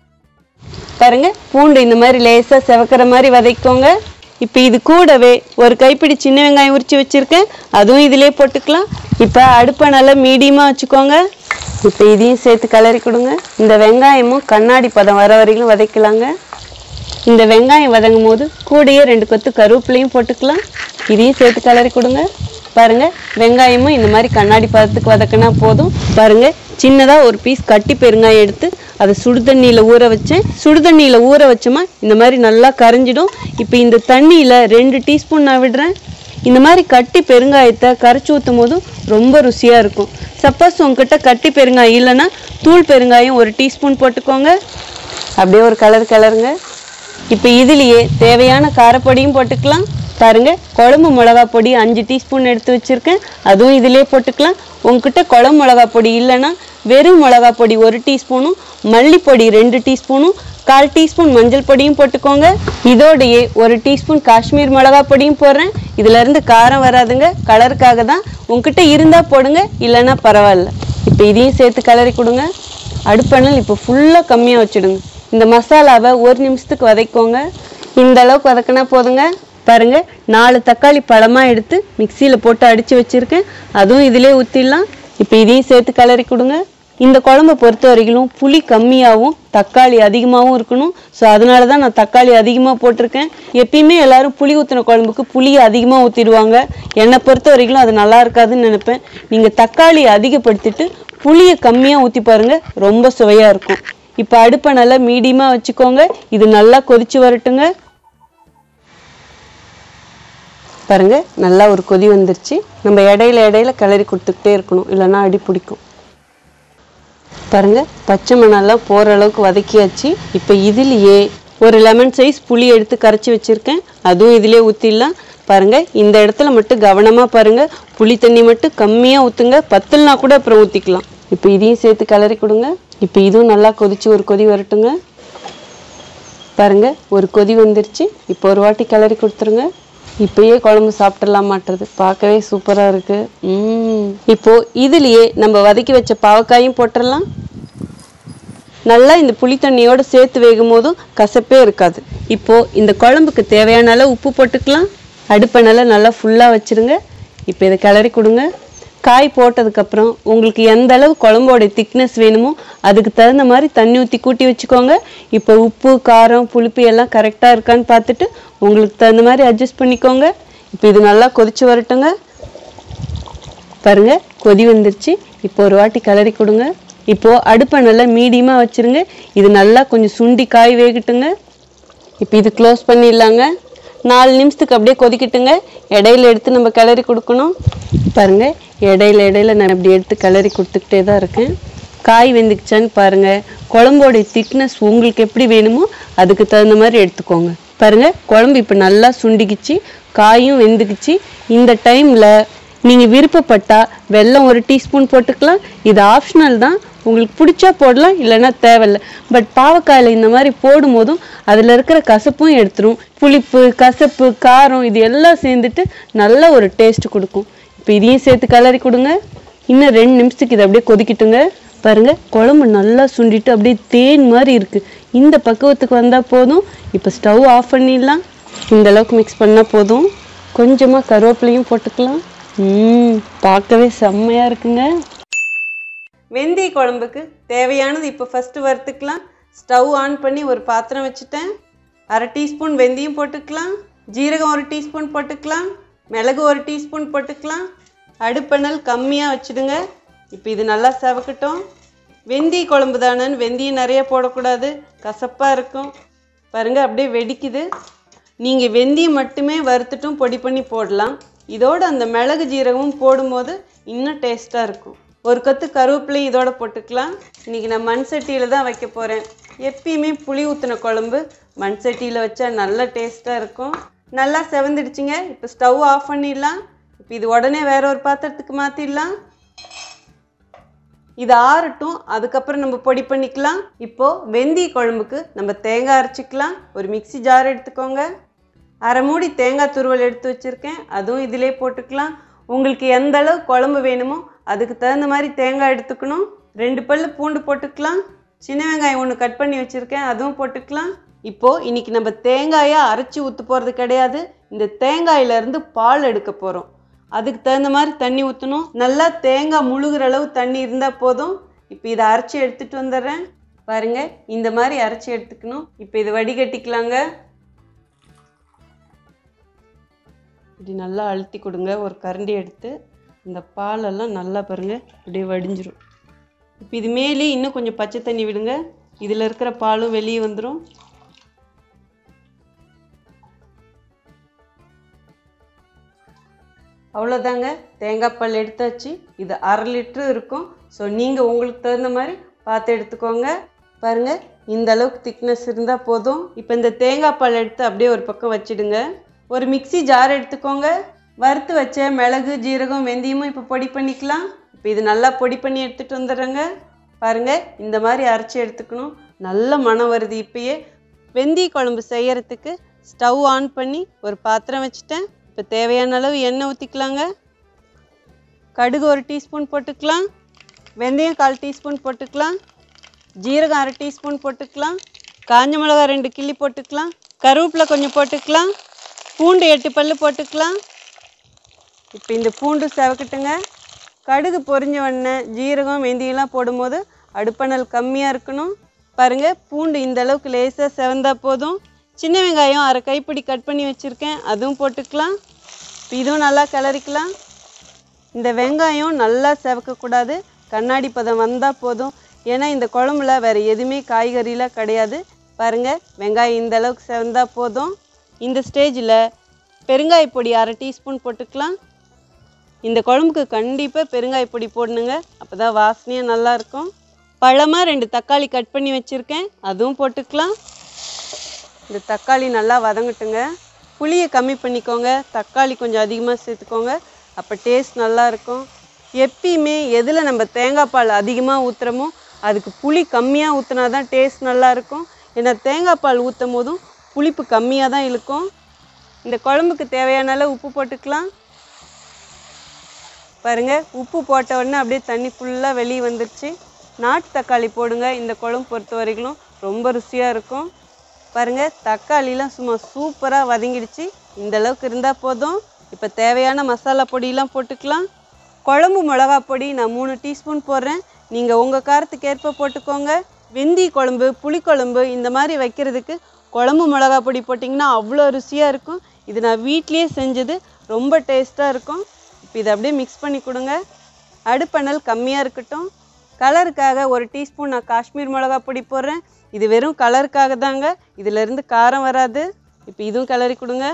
பாருங்க பூண்டு இந்த மாதிரி லேசாக செவக்கிற மாதிரி வதக்கிக்கோங்க இப்போ இது கூடவே ஒரு கைப்பிடி சின்ன வெங்காயம் உரிச்சு வச்சிருக்கேன் அதுவும் இதிலே போட்டுக்கலாம் இப்போ அடுப்பை நல்லா மீடியமாக வச்சுக்கோங்க இப்போ இதையும் சேர்த்து கிளறி கொடுங்க இந்த வெங்காயமும் கண்ணாடி பதம் வர வரைக்கும் வதக்கலாங்க இந்த வெங்காயம் வதங்கும் போது கூடயே ரெண்டு கொத்து கருவேப்பிலையும் போட்டுக்கலாம் இதையும் சேர்த்து கிளறி கொடுங்க பாருங்க வெங்காயமும் இந்த மாதிரி கண்ணாடி பதத்துக்கு வதக்கினா போதும் பாருங்க சின்னதா ஒரு பீஸ் கட்டி பெருங்காயம் எடுத்து அதை சுடு தண்ணியில ஊற வச்சேன் சுடு தண்ணியில ஊற வச்சோமா இந்த மாதிரி நல்லா கரைஞ்சிடும் இப்போ இந்த தண்ணியில ரெண்டு டீஸ்பூன் நான் விடுறேன் இந்த மாதிரி கட்டி பெருங்காயத்தை கரைச்சி ஊற்றும் போதும் ரொம்ப ருசியா இருக்கும் சப்போஸ் உங்ககிட்ட கட்டி பெருங்காயம் இல்லைன்னா தூள் பெருங்காயம் ஒரு டீஸ்பூன் போட்டுக்கோங்க அப்படியே ஒரு கலர் கலருங்க இப்போ இதுலேயே தேவையான காரப்பொடியும் போட்டுக்கலாம் பாருங்க குழம்பு மிளகா பொடி அஞ்சு டீஸ்பூன் எடுத்து வச்சிருக்கேன் அதுவும் இதிலே போட்டுக்கலாம் உங்ககிட்ட குழம்பு மிளகா பொடி இல்லைன்னா வெறும் மிளகா பொடி ஒரு டீஸ்பூனும் மல்லிப்பொடி ரெண்டு டீஸ்பூனும் கால் டீஸ்பூன் மஞ்சள் பொடியும் போட்டுக்கோங்க இதோடையே ஒரு டீஸ்பூன் காஷ்மீர் மிளகா பொடியும் போடுறேன் இதுல இருந்து காரம் வராதுங்க கலருக்காக தான் உங்ககிட்ட இருந்தா போடுங்க இல்லைன்னா பரவாயில்ல இப்போ இதையும் சேர்த்து கலரி கொடுங்க அடுப்பெண்ணல் இப்போ ஃபுல்லாக கம்மியாக வச்சுடுங்க இந்த மசாலாவை ஒரு நிமிஷத்துக்கு வதக்கோங்க இந்த அளவுக்கு வதக்கினா போதுங்க பாருங்க நாலு தக்காளி பழமாக எடுத்து மிக்சியில் போட்டு அடித்து வச்சுருக்கேன் அதுவும் இதிலே ஊற்றிடலாம் இப்போ இதையும் சேர்த்து கலரி கொடுங்க இந்த குழம்பை பொறுத்த வரைக்கும் புளி கம்மியாகவும் தக்காளி அதிகமாகவும் இருக்கணும் ஸோ அதனால தான் நான் தக்காளி அதிகமாக போட்டிருக்கேன் எப்பயுமே எல்லாரும் புளி ஊற்றின குழம்புக்கு புளியை அதிகமாக ஊற்றிடுவாங்க என்னை பொறுத்த வரைக்கும் அது நல்லா இருக்காதுன்னு நினைப்பேன் நீங்கள் தக்காளி அதிகப்படுத்திட்டு புளியை கம்மியாக ஊற்றி பாருங்க ரொம்ப சுவையாக இருக்கும் இப்போ அடுப்பை நல்லா மீடியமாக வச்சுக்கோங்க இது நல்லா கொதிச்சு வரட்டுங்க பாருங்க நல்லா ஒரு கொதி வந்துருச்சு நம்ம இடையில இடையில கிளறி கொடுத்துக்கிட்டே இருக்கணும் இல்லைன்னா அடி பிடிக்கும் பாருங்க பச்சை மணெல்லாம் போகிற அளவுக்கு வதக்கியாச்சு இப்போ இதுலேயே ஒரு லெமன் சைஸ் புளி எடுத்து கரைச்சி வச்சுருக்கேன் அதுவும் இதிலே ஊற்றிடலாம் பாருங்க இந்த இடத்துல மட்டும் கவனமாக பாருங்க புளி தண்ணி மட்டும் கம்மியாக ஊற்றுங்க பத்துலனா கூட அப்புறம் ஊற்றிக்கலாம் இப்போ இதையும் சேர்த்து கிளறி கொடுங்க இப்போ இதுவும் நல்லா கொதிச்சு ஒரு கொதி வரட்டுங்க பாருங்க ஒரு கொதி வந்துருச்சு இப்போ ஒரு வாட்டி கிளறி கொடுத்துருங்க இப்பயே குழம்பு சாப்பிடலாம் மாட்டுறது பார்க்கவே சூப்பரா இருக்கு ம் இப்போ இதுலயே நம்ம வதக்கி வச்ச பாவக்காயும் போட்டுடலாம் நல்லா இந்த புளி தண்ணியோட சேர்த்து வேகும் போதும் கசப்பே இருக்காது இப்போ இந்த குழம்புக்கு தேவையான அளவு உப்பு போட்டுக்கலாம் அடுப்பை நல்லா நல்லா ஃபுல்லாக வச்சிருங்க இப்போ இதை கிளறி கொடுங்க காய் போட்டதுக்கப்புறம் உங்களுக்கு எந்த அளவு குழம்போட திக்னஸ் வேணுமோ அதுக்கு தகுந்த மாதிரி தண்ணி ஊற்றி கூட்டி வச்சுக்கோங்க இப்போ உப்பு காரம் புளிப்பு எல்லாம் கரெக்டாக இருக்கான்னு பார்த்துட்டு உங்களுக்கு தகுந்த மாதிரி அட்ஜஸ்ட் பண்ணிக்கோங்க இப்போ இது நல்லா கொதிச்சு வரட்டுங்க பாருங்க கொதி வந்துருச்சு இப்போ ஒரு வாட்டி கிளறி கொடுங்க இப்போ அடுப்பை நல்லா மீடியமாக வச்சிருங்க இது நல்லா கொஞ்சம் சுண்டி காய் வேகட்டுங்க இப்போ இது க்ளோஸ் பண்ணிடலாங்க நாலு நிமிஷத்துக்கு அப்படியே கொதிக்கட்டுங்க இடையில எடுத்து நம்ம கிளறி கொடுக்கணும் பாருங்க இடையில இடையில நான் இப்படி எடுத்து கிளறி கொடுத்துக்கிட்டே தான் இருக்கேன் காய் வெந்துக்குச்சான்னு பாருங்க குழம்போட திக்னஸ் உங்களுக்கு எப்படி வேணுமோ அதுக்கு தகுந்த மாதிரி எடுத்துக்கோங்க பாருங்க குழம்பு இப்போ நல்லா சுண்டிக்குச்சு காயும் வெந்துக்குச்சு இந்த டைம்ல நீங்க விருப்பப்பட்டா வெல்லம் ஒரு டீஸ்பூன் போட்டுக்கலாம் இது ஆப்ஷனல் தான் உங்களுக்கு பிடிச்சா போடலாம் இல்லைன்னா தேவையில்ல பட் பாவக்காயில் இந்த மாதிரி போடும்போதும் அதில் இருக்கிற கசப்பும் எடுத்துரும் புளிப்பு கசப்பு காரம் இது எல்லாம் சேர்ந்துட்டு நல்ல ஒரு டேஸ்ட் கொடுக்கும் இப்போ இதையும் சேர்த்து கலரி கொடுங்க இன்னும் ரெண்டு நிமிஷத்துக்கு இதை அப்படியே கொதிக்கட்டுங்க பாருங்க குழம்பு நல்லா சுண்டிட்டு அப்படியே தேன் மாதிரி இருக்கு இந்த பக்குவத்துக்கு வந்தால் போதும் இப்போ ஸ்டவ் ஆஃப் பண்ணிடலாம் இந்த அளவுக்கு மிக்ஸ் பண்ணால் போதும் கொஞ்சமாக கருவேப்பிலையும் போட்டுக்கலாம் ம் பார்க்கவே செம்மையாக இருக்குங்க வெந்தய குழம்புக்கு தேவையானது இப்போ ஃபஸ்ட்டு வறுத்துக்கலாம் ஸ்டவ் ஆன் பண்ணி ஒரு பாத்திரம் வச்சுட்டேன் அரை டீஸ்பூன் வெந்தயம் போட்டுக்கலாம் ஜீரகம் ஒரு டீஸ்பூன் போட்டுக்கலாம் மிளகு ஒரு டீஸ்பூன் போட்டுக்கலாம் அடுப்பெண்ணல் கம்மியாக வச்சுடுங்க இப்போ இது நல்லா செவக்கட்டும் வெந்தய குழம்பு தானேன்னு வெந்தயம் நிறைய போடக்கூடாது கசப்பாக இருக்கும் பாருங்க அப்படியே வெடிக்குது நீங்கள் வெந்தயம் மட்டுமே வறுத்துட்டும் பொடி பண்ணி போடலாம் இதோட அந்த மிளகு ஜீரகமும் போடும்போது இன்னும் டேஸ்ட்டாக இருக்கும் ஒரு கொத்து கருவேப்பிலை இதோட போட்டுக்கலாம் இன்றைக்கி நான் மண் சட்டியில் தான் வைக்க போகிறேன் எப்பயுமே புளி ஊற்றின குழம்பு மண் சட்டியில் வச்சா நல்ல டேஸ்ட்டாக இருக்கும் நல்லா செவந்துடுச்சுங்க இப்போ ஸ்டவ் ஆஃப் பண்ணிடலாம் இப்போ இது உடனே வேற ஒரு பாத்திரத்துக்கு மாற்றிடலாம் இது ஆறட்டும் அதுக்கப்புறம் நம்ம பொடி பண்ணிக்கலாம் இப்போ வெந்தய குழம்புக்கு நம்ம தேங்காய் அரைச்சிக்கலாம் ஒரு மிக்ஸி ஜார் எடுத்துக்கோங்க அரை மூடி தேங்காய் துருவல் எடுத்து வச்சுருக்கேன் அதுவும் இதிலே போட்டுக்கலாம் உங்களுக்கு எந்த அளவு குழம்பு வேணுமோ அதுக்கு தகுந்த மாதிரி தேங்காய் எடுத்துக்கணும் ரெண்டு பல்லு பூண்டு போட்டுக்கலாம் சின்ன வெங்காயம் ஒன்று கட் பண்ணி வச்சுருக்கேன் அதுவும் போட்டுக்கலாம் இப்போது இன்னைக்கு நம்ம தேங்காயை அரைச்சி ஊற்ற போகிறது கிடையாது இந்த தேங்காயிலேருந்து பால் எடுக்க போகிறோம் அதுக்கு தகுந்த மாதிரி தண்ணி ஊற்றணும் நல்லா தேங்காய் முழுகிற அளவு தண்ணி இருந்தால் போதும் இப்போ இதை அரைச்சி எடுத்துகிட்டு வந்துடுறேன் பாருங்க இந்த மாதிரி அரைச்சி எடுத்துக்கணும் இப்போ இதை வடிகட்டிக்கலாங்க இப்படி நல்லா அழுத்தி கொடுங்க ஒரு கரண்டி எடுத்து இந்த பாலெல்லாம் நல்லா பாருங்க அப்படியே வடிஞ்சிரும் இப்போ இது மேலே இன்னும் கொஞ்சம் பச்சை தண்ணி விடுங்க இதில் இருக்கிற பாலும் வெளியே வந்துடும் அவ்வளோதாங்க தேங்காய் பால் எடுத்தாச்சு இது அரை லிட்ரு இருக்கும் ஸோ நீங்கள் உங்களுக்கு தகுந்த மாதிரி பார்த்து எடுத்துக்கோங்க பாருங்கள் இந்த அளவுக்கு திக்னஸ் இருந்தால் போதும் இப்போ இந்த தேங்காய் பால் எடுத்து அப்படியே ஒரு பக்கம் வச்சிடுங்க ஒரு மிக்ஸி ஜார் எடுத்துக்கோங்க வறுத்து வச்ச மிளகு ஜீரகம் வெந்தயமும் இப்போ பொடி பண்ணிக்கலாம் இப்போ இது நல்லா பொடி பண்ணி எடுத்துகிட்டு வந்துடுறேங்க பாருங்கள் இந்த மாதிரி அரைச்சி எடுத்துக்கணும் நல்ல மனம் வருது இப்பயே வெந்தய குழம்பு செய்யறதுக்கு ஸ்டவ் ஆன் பண்ணி ஒரு பாத்திரம் வச்சுட்டேன் இப்போ தேவையான அளவு எண்ணெய் ஊற்றிக்கலாங்க கடுகு ஒரு டீஸ்பூன் போட்டுக்கலாம் வெந்தயம் கால் டீஸ்பூன் போட்டுக்கலாம் ஜீரகம் அரை டீஸ்பூன் போட்டுக்கலாம் காஞ்ச மிளகா ரெண்டு கிள்ளி போட்டுக்கலாம் கருவேப்பிலை கொஞ்சம் போட்டுக்கலாம் பூண்டு எட்டு பல்லு போட்டுக்கலாம் இப்போ இந்த பூண்டு செவக்கட்டுங்க கடுகு பொரிஞ்ச உடனே ஜீரகம் வெந்தயம்லாம் போடும்போது அடுப்பணல் கம்மியாக இருக்கணும் பாருங்கள் பூண்டு இந்த அளவுக்கு லேசாக செவந்தா போதும் சின்ன வெங்காயம் அரை கைப்பிடி கட் பண்ணி வச்சுருக்கேன் அதுவும் போட்டுக்கலாம் இப்போ இதுவும் நல்லா கிளறிக்கலாம் இந்த வெங்காயம் நல்லா செவக்கக்கூடாது கண்ணாடி பதம் வந்தால் போதும் ஏன்னா இந்த குழம்புல வேறு எதுவுமே காய்கறிலாம் கிடையாது பாருங்கள் வெங்காயம் இந்த அளவுக்கு செவந்தா போதும் இந்த ஸ்டேஜில் பெருங்காய பொடி அரை டீஸ்பூன் போட்டுக்கலாம் இந்த குழம்புக்கு கண்டிப்பாக பெருங்காய பொடி போடணுங்க அப்போ தான் வாசனையாக நல்லாயிருக்கும் பழமாக ரெண்டு தக்காளி கட் பண்ணி வச்சுருக்கேன் அதுவும் போட்டுக்கலாம் இந்த தக்காளி நல்லா வதங்கட்டுங்க புளியை கம்மி பண்ணிக்கோங்க தக்காளி கொஞ்சம் அதிகமாக சேர்த்துக்கோங்க அப்போ டேஸ்ட் நல்லா இருக்கும் எப்பயுமே எதில் நம்ம தேங்காய் பால் அதிகமாக ஊற்றுறோமோ அதுக்கு புளி கம்மியாக ஊற்றினா தான் டேஸ்ட் நல்லா இருக்கும் ஏன்னா தேங்காய் பால் ஊற்றும் போதும் புளிப்பு கம்மியாக தான் இழுக்கும் இந்த குழம்புக்கு தேவையான அளவு உப்பு போட்டுக்கலாம் பாருங்க உப்பு போட்ட உடனே அப்படியே தண்ணி ஃபுல்லாக வெளியே வந்துருச்சு நாட்டு தக்காளி போடுங்க இந்த குழம்பு பொறுத்த வரைக்கும் ரொம்ப ருசியாக இருக்கும் பாருங்க தக்காளிலாம் சும்மா சூப்பராக வதங்கிடுச்சு இந்த அளவுக்கு இருந்தால் போதும் இப்போ தேவையான மசாலா பொடியெலாம் போட்டுக்கலாம் குழம்பு மிளகா பொடி நான் மூணு டீஸ்பூன் போடுறேன் நீங்கள் உங்கள் காரத்துக்கு ஏற்ப போட்டுக்கோங்க வெந்தி குழம்பு புளிக்குழம்பு இந்த மாதிரி வைக்கிறதுக்கு குழம்பு மிளகா பொடி போட்டிங்கன்னா அவ்வளோ ருசியாக இருக்கும் இது நான் வீட்லேயே செஞ்சது ரொம்ப டேஸ்ட்டாக இருக்கும் இப்போ இதை அப்படியே மிக்ஸ் பண்ணி கொடுங்க அடுப்பணல் கம்மியாக இருக்கட்டும் கலருக்காக ஒரு டீஸ்பூன் நான் காஷ்மீர் மிளகா பொடி போடுறேன் இது வெறும் கலருக்காக தாங்க இதிலேருந்து காரம் வராது இப்போ இதுவும் கிளறி கொடுங்க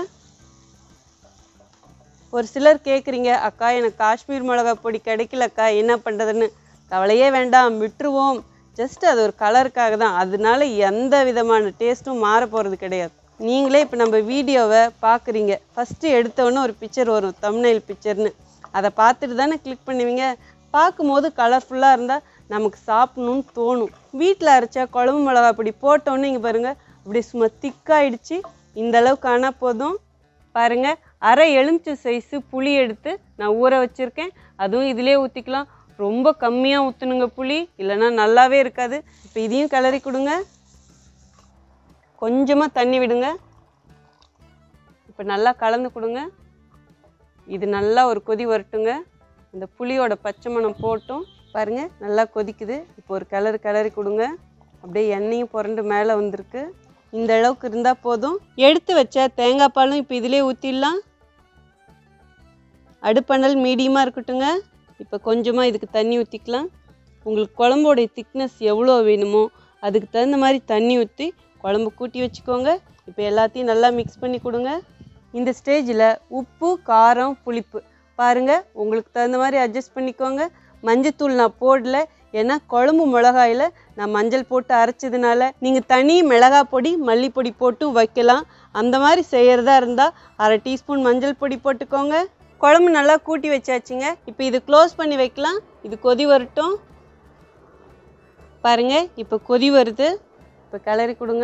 ஒரு சிலர் கேட்குறீங்க அக்கா எனக்கு காஷ்மீர் மிளகா பொடி கிடைக்கலக்கா என்ன பண்ணுறதுன்னு கவலையே வேண்டாம் விட்டுருவோம் ஜஸ்ட் அது ஒரு கலருக்காக தான் அதனால எந்த விதமான டேஸ்ட்டும் மாற போகிறது கிடையாது நீங்களே இப்போ நம்ம வீடியோவை பார்க்குறீங்க ஃபஸ்ட்டு எடுத்தோன்னே ஒரு பிக்சர் வரும் தம்னைல் பிக்சர்னு அதை பார்த்துட்டு தானே கிளிக் பண்ணுவீங்க பார்க்கும்போது கலர்ஃபுல்லாக இருந்தால் நமக்கு சாப்பிடணும்னு தோணும் வீட்டில் அரைச்சா குழம்பு மிளகா பொடி போட்டோன்னே இங்கே பாருங்கள் அப்படியே சும்மா திக்காயிடுச்சு இந்த அளவுக்கு ஆனால் போதும் பாருங்க அரை எலுமிச்சை சைஸு புளி எடுத்து நான் ஊற வச்சுருக்கேன் அதுவும் இதிலே ஊற்றிக்கலாம் ரொம்ப கம்மியாக ஊற்றணுங்க புளி இல்லைன்னா நல்லாவே இருக்காது இப்போ இதையும் கிளறி கொடுங்க கொஞ்சமாக தண்ணி விடுங்க இப்போ நல்லா கலந்து கொடுங்க இது நல்லா ஒரு கொதி வரட்டுங்க இந்த புளியோட பச்சை மணம் போட்டும் பாருங்க நல்லா கொதிக்குது இப்போ ஒரு கிளறு கிளறி கொடுங்க அப்படியே எண்ணெயும் புரண்டு மேலே வந்திருக்கு இந்த அளவுக்கு இருந்தால் போதும் எடுத்து வச்ச தேங்காய் பாலும் இப்போ இதிலே ஊற்றிடலாம் அடுப்பணல் மீடியமாக இருக்கட்டுங்க இப்போ கொஞ்சமாக இதுக்கு தண்ணி ஊற்றிக்கலாம் உங்களுக்கு குழம்போடைய திக்னஸ் எவ்வளோ வேணுமோ அதுக்கு தகுந்த மாதிரி தண்ணி ஊற்றி குழம்பு கூட்டி வச்சுக்கோங்க இப்போ எல்லாத்தையும் நல்லா மிக்ஸ் பண்ணி கொடுங்க இந்த ஸ்டேஜில் உப்பு காரம் புளிப்பு பாருங்கள் உங்களுக்கு தகுந்த மாதிரி அட்ஜஸ்ட் பண்ணிக்கோங்க மஞ்சத்தூள் நான் போடல ஏன்னா குழம்பு மிளகாயில் நான் மஞ்சள் போட்டு அரைச்சதுனால நீங்கள் தனி மிளகா பொடி மல்லிப்பொடி போட்டும் வைக்கலாம் அந்த மாதிரி செய்கிறதா இருந்தால் அரை டீஸ்பூன் மஞ்சள் பொடி போட்டுக்கோங்க குழம்பு நல்லா கூட்டி வச்சாச்சுங்க இப்போ இது க்ளோஸ் பண்ணி வைக்கலாம் இது கொதி வரட்டும் பாருங்க இப்போ கொதி வருது இப்போ கிளறி கொடுங்க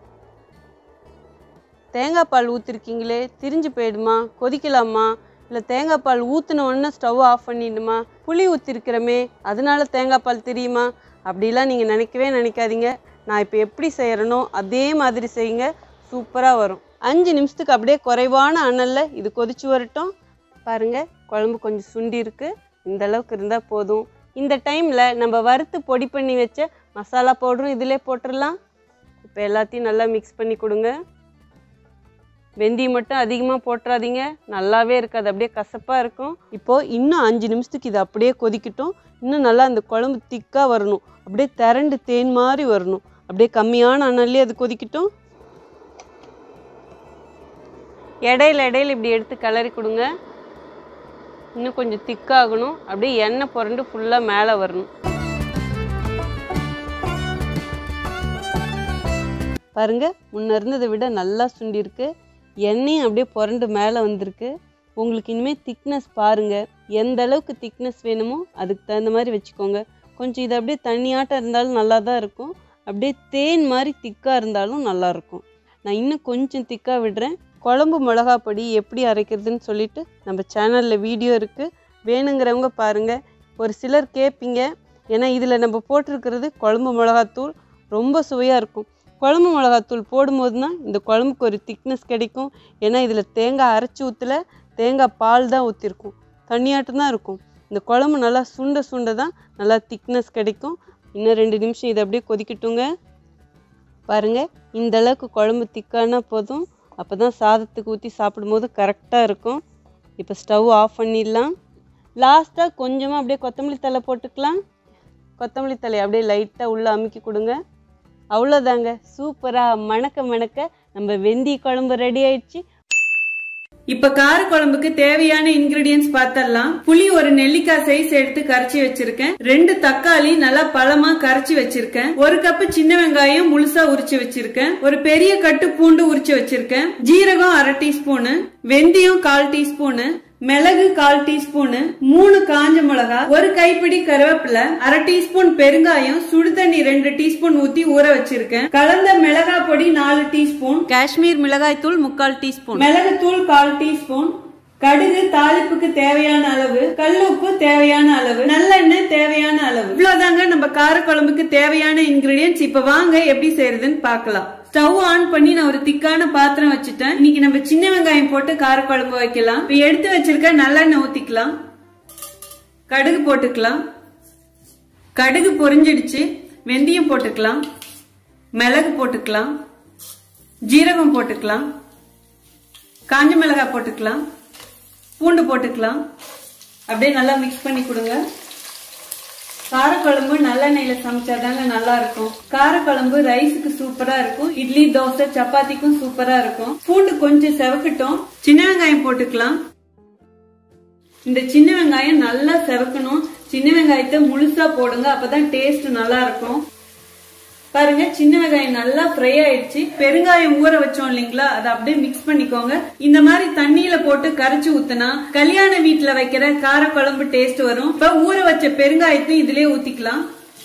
தேங்காய் பால் ஊற்றிருக்கீங்களே திரிஞ்சு போயிடுமா கொதிக்கலாமா இல்லை தேங்காய் பால் ஊற்றின உடனே ஸ்டவ் ஆஃப் பண்ணிடுமா புளி ஊற்றிருக்கிறோமே அதனால தேங்காய் பால் தெரியுமா அப்படிலாம் நீங்கள் நினைக்கவே நினைக்காதீங்க நான் இப்போ எப்படி செய்கிறனோ அதே மாதிரி செய்யுங்க சூப்பராக வரும் அஞ்சு நிமிஷத்துக்கு அப்படியே குறைவான அனலில் இது கொதிச்சு வரட்டும் பாருங்க குழம்பு கொஞ்சம் சுண்டி இருக்கு இந்த அளவுக்கு இருந்தால் போதும் இந்த டைமில் நம்ம வறுத்து பொடி பண்ணி வச்ச மசாலா பவுடரும் இதிலே போட்டுடலாம் இப்போ எல்லாத்தையும் நல்லா மிக்ஸ் பண்ணி கொடுங்க வெந்தயம் மட்டும் அதிகமாக போட்டுறாதீங்க நல்லாவே இருக்காது அப்படியே கசப்பாக இருக்கும் இப்போது இன்னும் அஞ்சு நிமிஷத்துக்கு இது அப்படியே கொதிக்கட்டும் இன்னும் நல்லா அந்த குழம்பு திக்காக வரணும் அப்படியே திரண்டு தேன் மாதிரி வரணும் அப்படியே கம்மியான அனல்லே அது கொதிக்கட்டும் இடையில இடையில இப்படி எடுத்து கிளறி கொடுங்க இன்னும் கொஞ்சம் திக்காகணும் அப்படியே எண்ணெய் புரண்டு ஃபுல்லாக மேலே வரணும் பாருங்க முன்ன இருந்ததை விட நல்லா சுண்டிருக்கு எண்ணெயும் அப்படியே புரண்டு மேலே வந்திருக்கு உங்களுக்கு இனிமேல் திக்னஸ் பாருங்க எந்த அளவுக்கு திக்னஸ் வேணுமோ அதுக்கு தகுந்த மாதிரி வச்சுக்கோங்க கொஞ்சம் இது அப்படியே தண்ணியாட்டம் இருந்தாலும் நல்லா தான் இருக்கும் அப்படியே தேன் மாதிரி திக்காக இருந்தாலும் நல்லா இருக்கும் நான் இன்னும் கொஞ்சம் திக்காக விடுறேன் குழம்பு மிளகா பொடி எப்படி அரைக்கிறதுன்னு சொல்லிட்டு நம்ம சேனலில் வீடியோ இருக்குது வேணுங்கிறவங்க பாருங்கள் ஒரு சிலர் கேட்பீங்க ஏன்னா இதில் நம்ம போட்டிருக்கிறது குழம்பு மிளகாத்தூள் ரொம்ப சுவையாக இருக்கும் குழம்பு மிளகாத்தூள் போடும்போது தான் இந்த குழம்புக்கு ஒரு திக்னஸ் கிடைக்கும் ஏன்னா இதில் தேங்காய் அரைச்சி ஊற்றல தேங்காய் பால் தான் ஊற்றிருக்கும் தண்ணியாட்டம் தான் இருக்கும் இந்த குழம்பு நல்லா சுண்ட சுண்ட தான் நல்லா திக்னஸ் கிடைக்கும் இன்னும் ரெண்டு நிமிஷம் இதை அப்படியே கொதிக்கட்டுங்க பாருங்க இந்த அளவுக்கு குழம்பு திக்கானா போதும் அப்போ தான் சாதத்துக்கு ஊற்றி சாப்பிடும்போது கரெக்டாக இருக்கும் இப்போ ஸ்டவ் ஆஃப் பண்ணிடலாம் லாஸ்ட்டாக கொஞ்சமாக அப்படியே கொத்தமல்லி தழை போட்டுக்கலாம் கொத்தமல்லி தழை அப்படியே லைட்டாக உள்ளே அமுக்கி கொடுங்க அவ்வளோதாங்க சூப்பராக மணக்க மணக்க நம்ம வெந்தி குழம்பு ரெடி ஆயிடுச்சு இப்ப கார குழம்புக்கு தேவையான இன்கிரிடியன்ஸ் பார்த்தரலாம் புளி ஒரு நெல்லிக்காய் சைஸ் எடுத்து கரைச்சி வச்சிருக்கேன் ரெண்டு தக்காளி நல்லா பழமா கரைச்சி வச்சிருக்கேன் ஒரு கப்பு சின்ன வெங்காயம் முழுசா உரிச்சு வச்சிருக்கேன் ஒரு பெரிய கட்டு பூண்டு உரிச்சு வச்சிருக்கேன் ஜீரகம் அரை டீஸ்பூனு வெந்தயம் கால் டீஸ்பூனு மிளகு கால் டீஸ்பூனு மூணு காஞ்ச மிளகா ஒரு கைப்பிடி கருவேப்பிலை அரை டீஸ்பூன் பெருங்காயம் சுடு தண்ணி ரெண்டு டீஸ்பூன் ஊத்தி ஊற வச்சிருக்கேன் கலந்த மிளகா பொடி நாலு டீஸ்பூன் காஷ்மீர் மிளகாய் தூள் முக்கால் டீஸ்பூன் மிளகுத்தூள் கால் டீஸ்பூன் கடுகு தாளிப்புக்கு தேவையான அளவு கல்லுப்பு தேவையான அளவு நல்லெண்ணெய் தேவையான அளவு இவ்வளவுதாங்க நம்ம கார குழம்புக்கு தேவையான இன்கிரீடியன்ஸ் இப்ப வாங்க எப்படி செய்யறதுன்னு பார்க்கலாம் ஸ்டவ் ஆன் பண்ணி நான் ஒரு திக்கான பாத்திரம் வச்சுட்டேன் இன்னைக்கு நம்ம சின்ன வெங்காயம் போட்டு கார குழம்பு வைக்கலாம் இப்ப எடுத்து வச்சிருக்க நல்லெண்ணெய் ஊத்திக்கலாம் கடுகு போட்டுக்கலாம் கடுகு பொரிஞ்சிடுச்சு வெந்தயம் போட்டுக்கலாம் மிளகு போட்டுக்கலாம் ஜீரகம் போட்டுக்கலாம் காஞ்ச மிளகாய் போட்டுக்கலாம் பூண்டு போட்டுக்கலாம் அப்படியே நல்லா மிக்ஸ் பண்ணி கொடுங்க காரக்குழம்பு நல்லெண்ணெயில சமைச்சாதாங்க நல்லா இருக்கும் காரக்குழம்பு ரைஸுக்கு சூப்பரா இருக்கும் இட்லி தோசை சப்பாத்திக்கும் சூப்பரா இருக்கும் பூண்டு கொஞ்சம் செவக்கட்டும் சின்ன வெங்காயம் போட்டுக்கலாம் இந்த சின்ன வெங்காயம் நல்லா செவக்கணும் சின்ன வெங்காயத்தை முழுசா போடுங்க அப்பதான் டேஸ்ட் நல்லா இருக்கும் பாருங்க சின்ன வெங்காயம் நல்லா ஃப்ரை ஆயிடுச்சு பெருங்காயம் ஊற வச்சோம் இல்லைங்களா அதை அப்படியே மிக்ஸ் பண்ணிக்கோங்க இந்த மாதிரி தண்ணியில போட்டு கரைச்சு ஊத்துனா கல்யாண வீட்டுல வைக்கிற காரக்குழம்பு டேஸ்ட் வரும் இப்ப ஊற வச்ச பெருங்காயத்தையும் இதுலயே ஊத்திக்கலாம்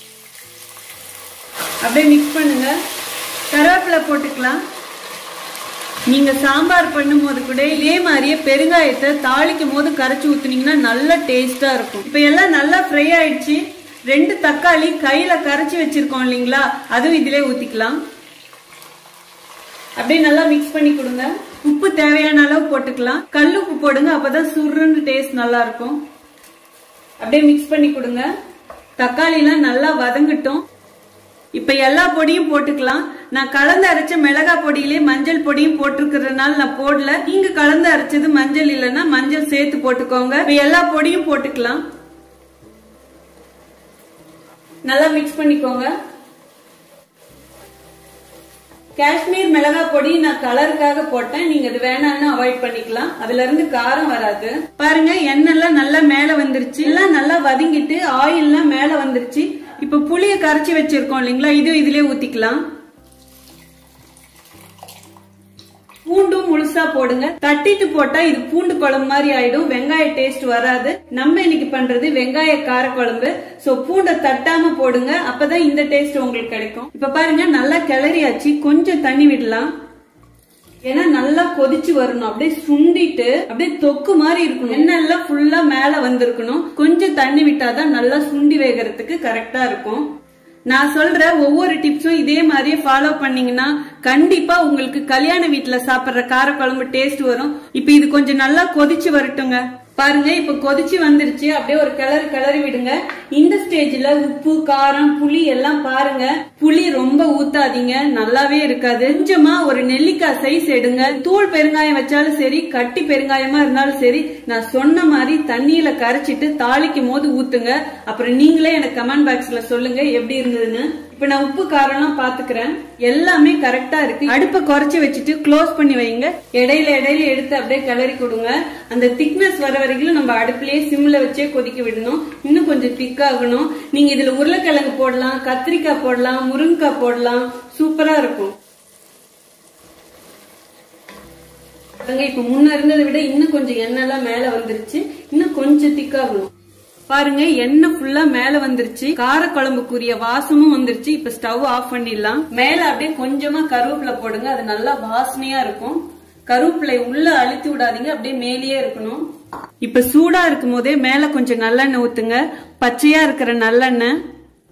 அப்படியே மிக்ஸ் பண்ணுங்க கருவேப்பிலை போட்டுக்கலாம் நீங்க சாம்பார் பண்ணும் போது கூட இதே மாதிரியே பெருங்காயத்தை தாளிக்கும் போது கரைச்சு ஊத்துனீங்கன்னா நல்ல டேஸ்டா இருக்கும் இப்ப எல்லாம் நல்லா ஃப்ரை ஆயிடுச்சு ரெண்டு தக்காளி கையில கரைச்சி வச்சிருக்கோம் இல்லைங்களா அதுவும் இதிலே ஊத்திக்கலாம் அப்படியே நல்லா மிக்ஸ் பண்ணி கொடுங்க உப்பு தேவையான அளவு போட்டுக்கலாம் கல் உப்பு போடுங்க அப்பதான் சுருன்னு டேஸ்ட் நல்லா இருக்கும் அப்படியே மிக்ஸ் பண்ணி கொடுங்க தக்காளி எல்லாம் நல்லா வதங்கட்டும் இப்ப எல்லா பொடியும் போட்டுக்கலாம் நான் கலந்து அரைச்ச மிளகா பொடியிலே மஞ்சள் பொடியும் போட்டிருக்கிறதுனால நான் போடல நீங்க கலந்து அரைச்சது மஞ்சள் இல்லைன்னா மஞ்சள் சேர்த்து போட்டுக்கோங்க இப்ப எல்லா பொடியும் போட்டுக்கலாம் நல்லா மிக்ஸ் பண்ணிக்கோங்க காஷ்மீர் மிளகாய் பொடி நான் கலருக்காக போட்டேன் நீங்க அது வேணாம்னு அவாய்ட் பண்ணிக்கலாம் அதுல இருந்து காரம் வராது பாருங்க எண்ணெய் எல்லாம் நல்லா மேல வந்துருச்சு எல்லாம் நல்லா வதங்கிட்டு ஆயில் எல்லாம் மேல வந்துருச்சு இப்ப புளிய கரைச்சி வச்சிருக்கோம் இல்லைங்களா இதுவும் இதுலயே ஊத்திக்கலாம் பூண்டும் முழுசா போடுங்க தட்டிட்டு போட்டா இது பூண்டு குழம்பு மாதிரி ஆயிடும் வெங்காய டேஸ்ட் வராது நம்ம இன்னைக்கு பண்றது வெங்காய கார குழம்பு சோ பூண்டை தட்டாம போடுங்க அப்பதான் இந்த டேஸ்ட் உங்களுக்கு கிடைக்கும் இப்ப பாருங்க நல்லா கிளறியாச்சு கொஞ்சம் தண்ணி விடலாம் ஏன்னா நல்லா கொதிச்சு வரணும் அப்படியே சுண்டிட்டு அப்படியே தொக்கு மாதிரி இருக்கணும் எண்ணெய் எல்லாம் ஃபுல்லா மேல வந்திருக்கணும் கொஞ்சம் தண்ணி விட்டாதான் நல்லா சுண்டி வேகறதுக்கு கரெக்டா இருக்கும் நான் சொல்ற ஒவ்வொரு டிப்ஸும் இதே மாதிரியே ஃபாலோ பண்ணீங்கன்னா கண்டிப்பா உங்களுக்கு கல்யாண வீட்டுல சாப்பிடுற காரக்குழம்பு டேஸ்ட் வரும் இப்ப இது கொஞ்சம் நல்லா கொதிச்சு வரட்டுங்க பாருங்க இப்ப கொதிச்சு வந்துருச்சு அப்படியே ஒரு கிளறு கிளறி விடுங்க இந்த ஸ்டேஜ்ல உப்பு காரம் புளி எல்லாம் பாருங்க புளி ரொம்ப ஊத்தாதீங்க நல்லாவே இருக்காது கொஞ்சமா ஒரு நெல்லிக்காய் சைஸ் எடுங்க தூள் பெருங்காயம் வச்சாலும் சரி கட்டி பெருங்காயமா இருந்தாலும் சரி நான் சொன்ன மாதிரி தண்ணியில கரைச்சிட்டு தாளிக்கும் போது ஊத்துங்க அப்புறம் நீங்களே எனக்கு கமெண்ட் பாக்ஸ்ல சொல்லுங்க எப்படி இருந்ததுன்னு இப்ப நான் உப்பு காரம்லாம் பாத்துக்கிறேன் எல்லாமே கரெக்டா இருக்கு அடுப்பை குறைச்சு வச்சுட்டு க்ளோஸ் பண்ணி வைங்க இடையில இடையில எடுத்து அப்படியே கிளறி கொடுங்க அந்த திக்னஸ் வர வரைக்கும் நம்ம அடுப்புலயே சிம்ல வச்சே கொதிக்க விடணும் இன்னும் கொஞ்சம் திக்காகணும் நீங்க இதுல உருளைக்கிழங்கு போடலாம் கத்திரிக்காய் போடலாம் முருங்கைக்காய் போடலாம் சூப்பரா இருக்கும் பாருங்க இப்ப முன்ன இருந்ததை விட இன்னும் கொஞ்சம் எண்ணெய் எல்லாம் மேல வந்துருச்சு இன்னும் கொஞ்சம் திக்காகணும் பாருங்க எண்ணெய் ஃபுல்லா மேல வந்துருச்சு கார குழம்புக்குரிய வாசமும் வந்துருச்சு இப்ப ஸ்டவ் ஆஃப் பண்ணிடலாம் மேல அப்படியே கொஞ்சமா கருவேப்பிலை போடுங்க அது நல்லா வாசனையா இருக்கும் கருவேப்பிலை உள்ள அழுத்தி விடாதீங்க அப்படியே மேலேயே இருக்கணும் இப்ப சூடா இருக்கும் போதே மேல கொஞ்சம் நல்லெண்ணெய் ஊத்துங்க பச்சையா இருக்கிற நல்லெண்ணெய்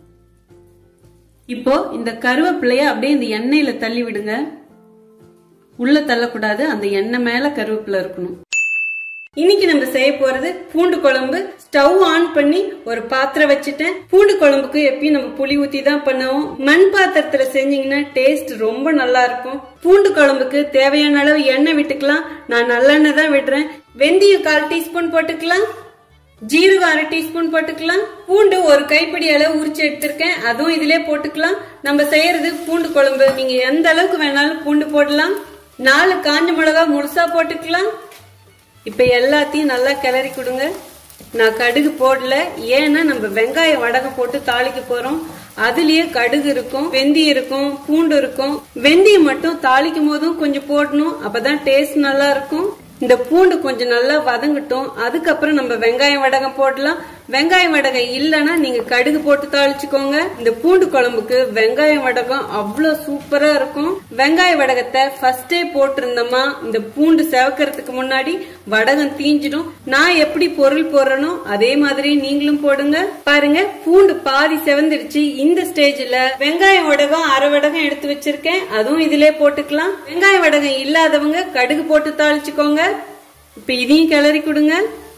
இப்போ இந்த கருவேப்பிலைய அப்படியே இந்த எண்ணெயில தள்ளி விடுங்க உள்ள தள்ளக்கூடாது அந்த எண்ணெய் மேல கருவேப்பிலை இருக்கணும் இன்னைக்கு நம்ம செய்ய போறது பூண்டு குழம்பு ஸ்டவ் ஆன் பண்ணி ஒரு பாத்திரம் வச்சுட்டேன் பூண்டு குழம்புக்கு எப்பயும் நம்ம புளி ஊத்தி தான் பண்ணுவோம் மண் பாத்திரத்துல செஞ்சீங்கன்னா டேஸ்ட் ரொம்ப நல்லா இருக்கும் பூண்டு குழம்புக்கு தேவையான அளவு எண்ணெய் விட்டுக்கலாம் நான் நல்லெண்ணெய் தான் விடுறேன் வெந்தயம் கால் டீஸ்பூன் போட்டுக்கலாம் ஜீரகம் அரை டீஸ்பூன் போட்டுக்கலாம் பூண்டு ஒரு கைப்பிடி அளவு உரிச்சு எடுத்திருக்கேன் அதுவும் இதிலே போட்டுக்கலாம் நம்ம செய்யறது பூண்டு குழம்பு நீங்க எந்த அளவுக்கு வேணாலும் பூண்டு போடலாம் நாலு காஞ்ச மிளகா முழுசா போட்டுக்கலாம் இப்ப எல்லாத்தையும் நல்லா கிளறி கொடுங்க நான் கடுகு போடல ஏன்னா நம்ம வெங்காயம் வடகம் போட்டு தாளிக்க போறோம் அதுலயே கடுகு இருக்கும் வெந்தயம் இருக்கும் பூண்டு இருக்கும் வெந்தயம் மட்டும் தாளிக்கும் போதும் கொஞ்சம் போடணும் அப்பதான் டேஸ்ட் நல்லா இருக்கும் இந்த பூண்டு கொஞ்சம் நல்லா வதங்கட்டும் அதுக்கப்புறம் நம்ம வெங்காயம் வடகம் போடலாம் வெங்காயம் வடகம் இல்லைன்னா நீங்க கடுகு போட்டு தாளிச்சுக்கோங்க இந்த பூண்டு குழம்புக்கு வெங்காயம் வடகம் அவ்வளவு சூப்பரா இருக்கும் வெங்காய வடகத்தை ஃபர்ஸ்டே போட்டிருந்தோமா இந்த பூண்டு செவக்கிறதுக்கு முன்னாடி வடகம் தீஞ்சிடும் நான் எப்படி பொருள் போடுறனோ அதே மாதிரி நீங்களும் போடுங்க பாருங்க பூண்டு பாதி செவந்துடுச்சு இந்த ஸ்டேஜ்ல வெங்காயம் வடகம் அரை வடகம் எடுத்து வச்சிருக்கேன் அதுவும் இதிலே போட்டுக்கலாம் வெங்காய வடகம் இல்லாதவங்க கடுகு போட்டு தாளிச்சுக்கோங்க இப்ப இதையும் கிளறி கொடுங்க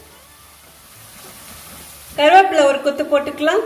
கருவேப்பிலை ஒரு கொத்து போட்டுக்கலாம்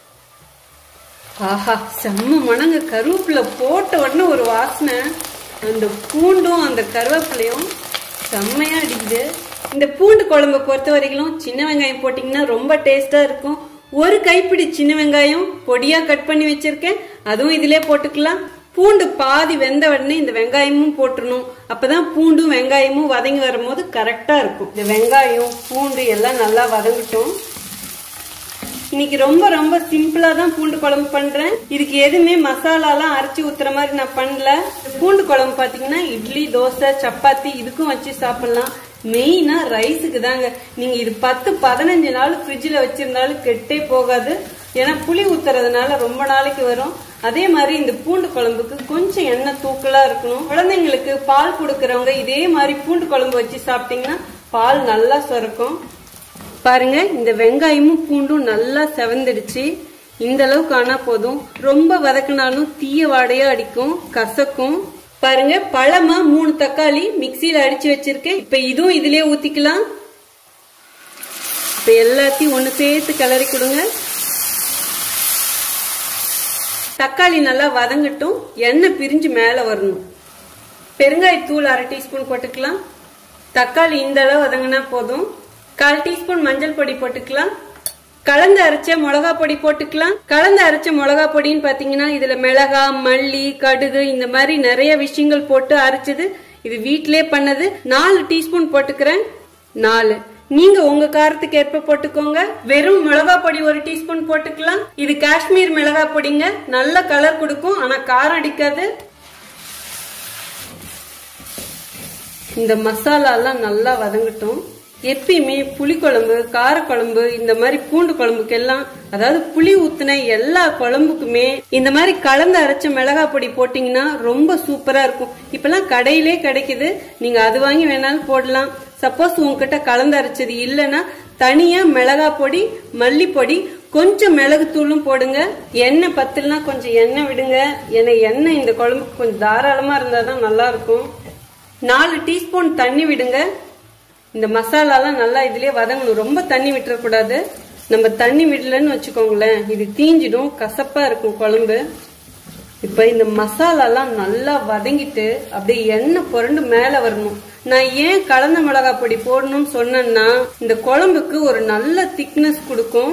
ஆஹா செம்ம மணங்க கருவேப்பிலை போட்ட உடனே ஒரு வாசனை அந்த பூண்டும் அந்த கருவேப்பிலையும் செம்மையா அடிக்குது இந்த பூண்டு குழம்பு பொறுத்த வரைக்கும் சின்ன வெங்காயம் போட்டீங்கன்னா ரொம்ப டேஸ்டா இருக்கும் ஒரு கைப்பிடி சின்ன வெங்காயம் பொடியா கட் பண்ணி வச்சிருக்கேன் அதுவும் இதிலே போட்டுக்கலாம் பூண்டு பாதி வெந்த உடனே இந்த வெங்காயமும் போட்டுறணும் அப்பதான் பூண்டும் வெங்காயமும் வதங்கி வரும்போது கரெக்டா இருக்கும் இந்த வெங்காயம் பூண்டு எல்லாம் நல்லா வதங்கட்டும் இன்னைக்கு ரொம்ப ரொம்ப சிம்பிளா தான் பூண்டு குழம்பு பண்றேன் இதுக்கு எதுவுமே மசாலாலாம் அரைச்சி ஊத்துற மாதிரி நான் பண்ணல பூண்டு குழம்பு பாத்தீங்கன்னா இட்லி தோசை சப்பாத்தி இதுக்கும் வச்சு சாப்பிடலாம் மெயினா ரைஸுக்கு தாங்க நீங்க இது பத்து பதினஞ்சு நாள் ஃப்ரிட்ஜில் வச்சிருந்தாலும் கெட்டே போகாது ஏன்னா புளி ஊத்துறதுனால ரொம்ப நாளைக்கு வரும் அதே மாதிரி இந்த பூண்டு குழம்புக்கு கொஞ்சம் எண்ணெய் தூக்கலா இருக்கணும் குழந்தைங்களுக்கு பால் கொடுக்கறவங்க இதே மாதிரி பூண்டு குழம்பு வச்சு சாப்பிட்டீங்கன்னா பால் நல்லா சுரக்கும் பாருங்க இந்த வெங்காயமும் பூண்டும் நல்லா செவந்துடுச்சு இந்த அளவுக்கு ஆனா போதும் ரொம்ப வதக்கினாலும் தீய வாடையா அடிக்கும் கசக்கும் பாருங்க பழமா மூணு தக்காளி மிக்சியில அடிச்சு வச்சிருக்கேன் இப்ப இதுவும் இதுலயே ஊத்திக்கலாம் இப்ப எல்லாத்தையும் ஒண்ணு சேர்த்து கிளறி கொடுங்க தக்காளி நல்லா வதங்கட்டும் எண்ணெய் பிரிஞ்சு மேல வரணும் பெருங்காயத்தூள் அரை டீஸ்பூன் போட்டுக்கலாம் தக்காளி இந்த அளவு வதங்கினா போதும் கால் டீஸ்பூன் மஞ்சள் பொடி போட்டுக்கலாம் கலந்து அரைச்ச மிளகா பொடி போட்டுக்கலாம் கலந்து அரைச்ச மிளகா பொடின்னு பாத்தீங்கன்னா இதுல மிளகா மல்லி கடுகு இந்த மாதிரி நிறைய விஷயங்கள் போட்டு அரைச்சது இது வீட்டிலே பண்ணது நாலு டீஸ்பூன் போட்டுக்கிறேன் நாலு நீங்க உங்க காரத்துக்கு ஏற்ப போட்டுக்கோங்க வெறும் மிளகா பொடி ஒரு டீஸ்பூன் போட்டுக்கலாம் இது காஷ்மீர் மிளகா பொடிங்க நல்ல கலர் கொடுக்கும் ஆனா காரம் அடிக்காது இந்த மசாலா எல்லாம் நல்லா வதங்கட்டும் எப்பயுமே புளிக்குழம்பு காரக்குழம்பு இந்த மாதிரி பூண்டு குழம்புக்கு எல்லாம் அதாவது புளி ஊத்துன எல்லா குழம்புக்குமே இந்த மாதிரி கலந்து அரைச்ச மிளகா பொடி போட்டீங்கன்னா ரொம்ப சூப்பரா இருக்கும் இப்பெல்லாம் கடையிலே கிடைக்குது நீங்க அது வாங்கி வேணாலும் போடலாம் சப்போஸ் உங்ககிட்ட கலந்து அரைச்சது இல்லைன்னா தனியா மிளகா பொடி மல்லிப்பொடி கொஞ்சம் மிளகு தூளும் போடுங்க எண்ணெய் பத்தலனா கொஞ்சம் எண்ணெய் விடுங்க ஏன்னா எண்ணெய் இந்த குழம்புக்கு கொஞ்சம் தாராளமா இருந்தாதான் நல்லா இருக்கும் நாலு டீஸ்பூன் தண்ணி விடுங்க இந்த மசாலாலாம் நல்லா இதுலயே வதங்கணும் ரொம்ப தண்ணி விட்டுறக்கூடாது நம்ம தண்ணி விடலன்னு வச்சுக்கோங்களேன் இது தீஞ்சிடும் கசப்பா இருக்கும் குழம்பு இப்ப இந்த மசாலாலாம் நல்லா வதங்கிட்டு அப்படியே எண்ணெய் புரண்டு மேல வரணும் நான் ஏன் கலந்த மிளகாய் பொடி போடணும்னு சொன்னேன்னா இந்த குழம்புக்கு ஒரு நல்ல திக்னஸ் கொடுக்கும்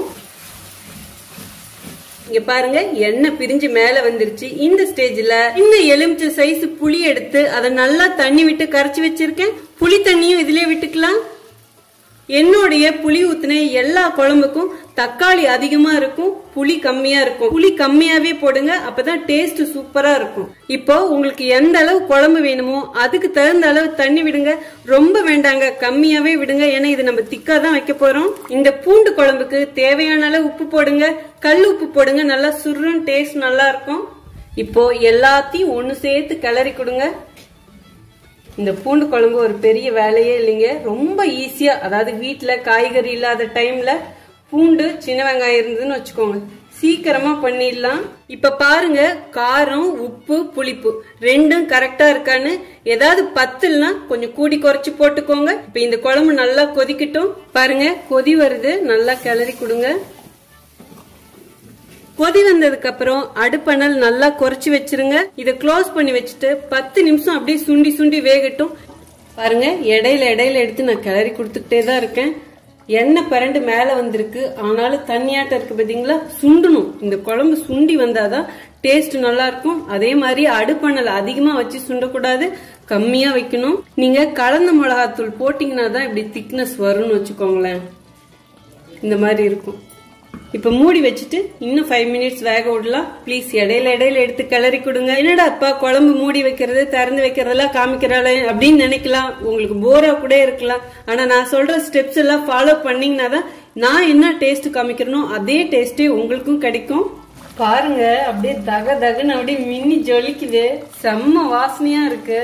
இங்க பாருங்க எண்ணெய் பிரிஞ்சு மேல வந்துருச்சு இந்த ஸ்டேஜ்ல இந்த எலுமிச்சை சைஸ் புளி எடுத்து அதை நல்லா தண்ணி விட்டு கரைச்சி வச்சிருக்கேன் புளி தண்ணியும் இதுலயே விட்டுக்கலாம் என்னுடைய புளி ஊத்துன எல்லா குழம்புக்கும் தக்காளி அதிகமா இருக்கும் புளி கம்மியா இருக்கும் புளி கம்மியாவே போடுங்க அப்பதான் டேஸ்ட் சூப்பரா இருக்கும் இப்போ உங்களுக்கு எந்த அளவு குழம்பு வேணுமோ அதுக்கு தகுந்த அளவு தண்ணி விடுங்க ரொம்ப வேண்டாங்க கம்மியாவே விடுங்க ஏன்னா இது நம்ம திக்கா தான் வைக்க போறோம் இந்த பூண்டு குழம்புக்கு தேவையான அளவு உப்பு போடுங்க கல் உப்பு போடுங்க நல்லா சுருன்னு டேஸ்ட் நல்லா இருக்கும் இப்போ எல்லாத்தையும் ஒண்ணு சேர்த்து கிளறி கொடுங்க இந்த பூண்டு குழம்பு ஒரு பெரிய வேலையே இல்லைங்க ரொம்ப ஈஸியா அதாவது வீட்ல காய்கறி இல்லாத டைம்ல பூண்டு சின்ன வெங்காயம் இருந்ததுன்னு வச்சுக்கோங்க சீக்கிரமா பண்ணிடலாம் இப்ப பாருங்க காரம் உப்பு புளிப்பு ரெண்டும் கரெக்டா இருக்கான்னு ஏதாவது பத்துலனா கொஞ்சம் கூடி குறைச்சு போட்டுக்கோங்க இப்ப இந்த குழம்பு நல்லா கொதிக்கட்டும் பாருங்க கொதி வருது நல்லா கிளறி கொடுங்க கொதி வந்ததுக்கு அப்புறம் அடுப்பணல் நல்லா குறைச்சு வச்சிருங்க இத க்ளோஸ் பண்ணி வச்சுட்டு பத்து நிமிஷம் அப்படியே சுண்டி சுண்டி வேகட்டும் பாருங்க இடையில இடையில எடுத்து நான் கிளறி கொடுத்துக்கிட்டே தான் இருக்கேன் எண்ணெய் பரண்டு மேல வந்திருக்கு ஆனாலும் தண்ணியாட்டம் இருக்கு பாத்தீங்களா சுண்டணும் இந்த குழம்பு சுண்டி வந்தாதான் டேஸ்ட் நல்லா இருக்கும் அதே மாதிரி அடுப்பணல் அதிகமா வச்சு சுண்டக்கூடாது கம்மியா வைக்கணும் நீங்க கலந்த மிளகாத்தூள் போட்டீங்கன்னா தான் இப்படி திக்னஸ் வரும்னு வச்சுக்கோங்களேன் இந்த மாதிரி இருக்கும் இப்ப மூடி வச்சுட்டு இன்னும் ஃபைவ் மினிட்ஸ் வேக விடலாம் ப்ளீஸ் இடையில இடையில எடுத்து கிளறி கொடுங்க என்னடா அப்பா குழம்பு மூடி வைக்கிறது திறந்து வைக்கிறதெல்லாம் காமிக்கிறாளே அப்படின்னு நினைக்கலாம் உங்களுக்கு போரா கூட இருக்கலாம் ஆனா நான் சொல்ற ஸ்டெப்ஸ் எல்லாம் ஃபாலோ பண்ணீங்கன்னா தான் நான் என்ன டேஸ்ட் காமிக்கிறனோ அதே டேஸ்டே உங்களுக்கும் கிடைக்கும் பாருங்க அப்படியே தக தகன்னு அப்படியே மின்னி ஜொலிக்குது செம்ம வாசனையா இருக்கு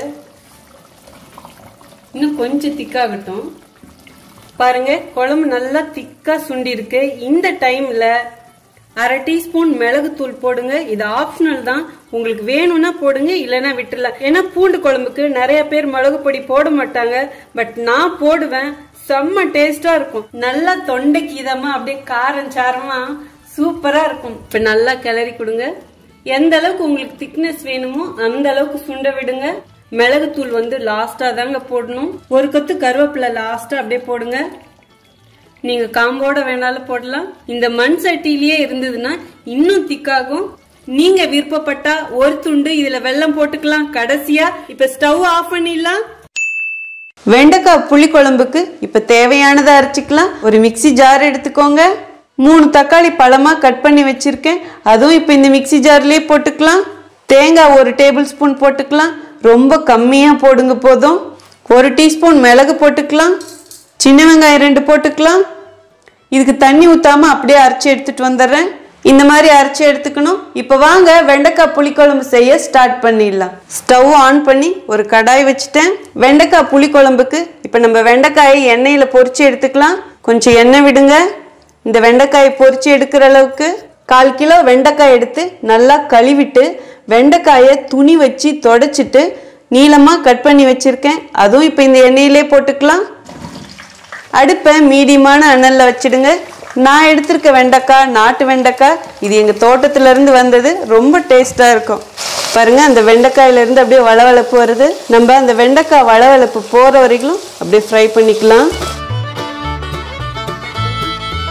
இன்னும் கொஞ்சம் திக்காகட்டும் பாருங்க குழம்பு நல்லா திக்கா சுண்டி இருக்கு இந்த டைம்ல அரை டீஸ்பூன் மிளகுத்தூள் போடுங்க இது ஆப்ஷனல் தான் உங்களுக்கு வேணும்னா போடுங்க இல்லைன்னா விட்டுறலாம் ஏன்னா பூண்டு குழம்புக்கு நிறைய பேர் மிளகு பொடி போட மாட்டாங்க பட் நான் போடுவேன் செம்ம டேஸ்டா இருக்கும் நல்லா தொண்டைக்கு இதமா அப்படியே காரம் சாரமா சூப்பரா இருக்கும் இப்ப நல்லா கிளறி கொடுங்க எந்த அளவுக்கு உங்களுக்கு திக்னஸ் வேணுமோ அந்த அளவுக்கு சுண்ட விடுங்க மிளகுத்தூள் வந்து லாஸ்டா தாங்க போடணும் ஒரு கொத்து கருவேப்பிலை லாஸ்டா அப்படியே போடுங்க நீங்க காம்போட வேணாலும் போடலாம் இந்த மண் சட்டிலேயே இருந்ததுன்னா இன்னும் திக்காகும் நீங்க விருப்பப்பட்டா ஒரு துண்டு இதுல வெல்லம் போட்டுக்கலாம் கடைசியா இப்ப ஸ்டவ் ஆஃப் பண்ணிடலாம் வெண்டைக்காய் புளிக்குழம்புக்கு இப்போ தேவையானதை அரைச்சிக்கலாம் ஒரு மிக்ஸி ஜார் எடுத்துக்கோங்க மூணு தக்காளி பழமாக கட் பண்ணி வச்சுருக்கேன் அதுவும் இப்போ இந்த மிக்ஸி ஜார்லேயே போட்டுக்கலாம் தேங்காய் ஒரு டேபிள் ஸ்பூன் போட்டுக்கலாம் ரொம்ப கம்மியாக போடுங்க போதும் ஒரு டீஸ்பூன் மிளகு போட்டுக்கலாம் சின்ன வெங்காயம் ரெண்டு போட்டுக்கலாம் இதுக்கு தண்ணி ஊற்றாமல் அப்படியே அரைச்சி எடுத்துகிட்டு வந்துடுறேன் இந்த மாதிரி அரைச்சி எடுத்துக்கணும் இப்போ வாங்க வெண்டைக்காய் புளிக்குழம்பு செய்ய ஸ்டார்ட் பண்ணிடலாம் ஸ்டவ் ஆன் பண்ணி ஒரு கடாய் வச்சுட்டேன் வெண்டைக்காய் புளிக்குழம்புக்கு இப்போ நம்ம வெண்டைக்காயை எண்ணெயில் பொரிச்சு எடுத்துக்கலாம் கொஞ்சம் எண்ணெய் விடுங்க இந்த வெண்டைக்காயை பொரிச்சு எடுக்கிற அளவுக்கு கால் கிலோ வெண்டைக்காய் எடுத்து நல்லா கழுவிட்டு வெண்டைக்காயை துணி வச்சு தொடச்சிட்டு நீளமாக கட் பண்ணி வச்சுருக்கேன் அதுவும் இப்போ இந்த எண்ணெயிலே போட்டுக்கலாம் அடுப்பை மீடியமான அனலில் வச்சிடுங்க நான் எடுத்திருக்க வெண்டைக்காய் நாட்டு வெண்டைக்காய் இது எங்கள் தோட்டத்துலேருந்து வந்தது ரொம்ப டேஸ்ட்டாக இருக்கும் பாருங்க அந்த வெண்டைக்காயிலேருந்து அப்படியே வளவளப்பு வருது நம்ம அந்த வெண்டைக்காய் வளவளப்பு போகிற வரைக்கும் அப்படியே ஃப்ரை பண்ணிக்கலாம்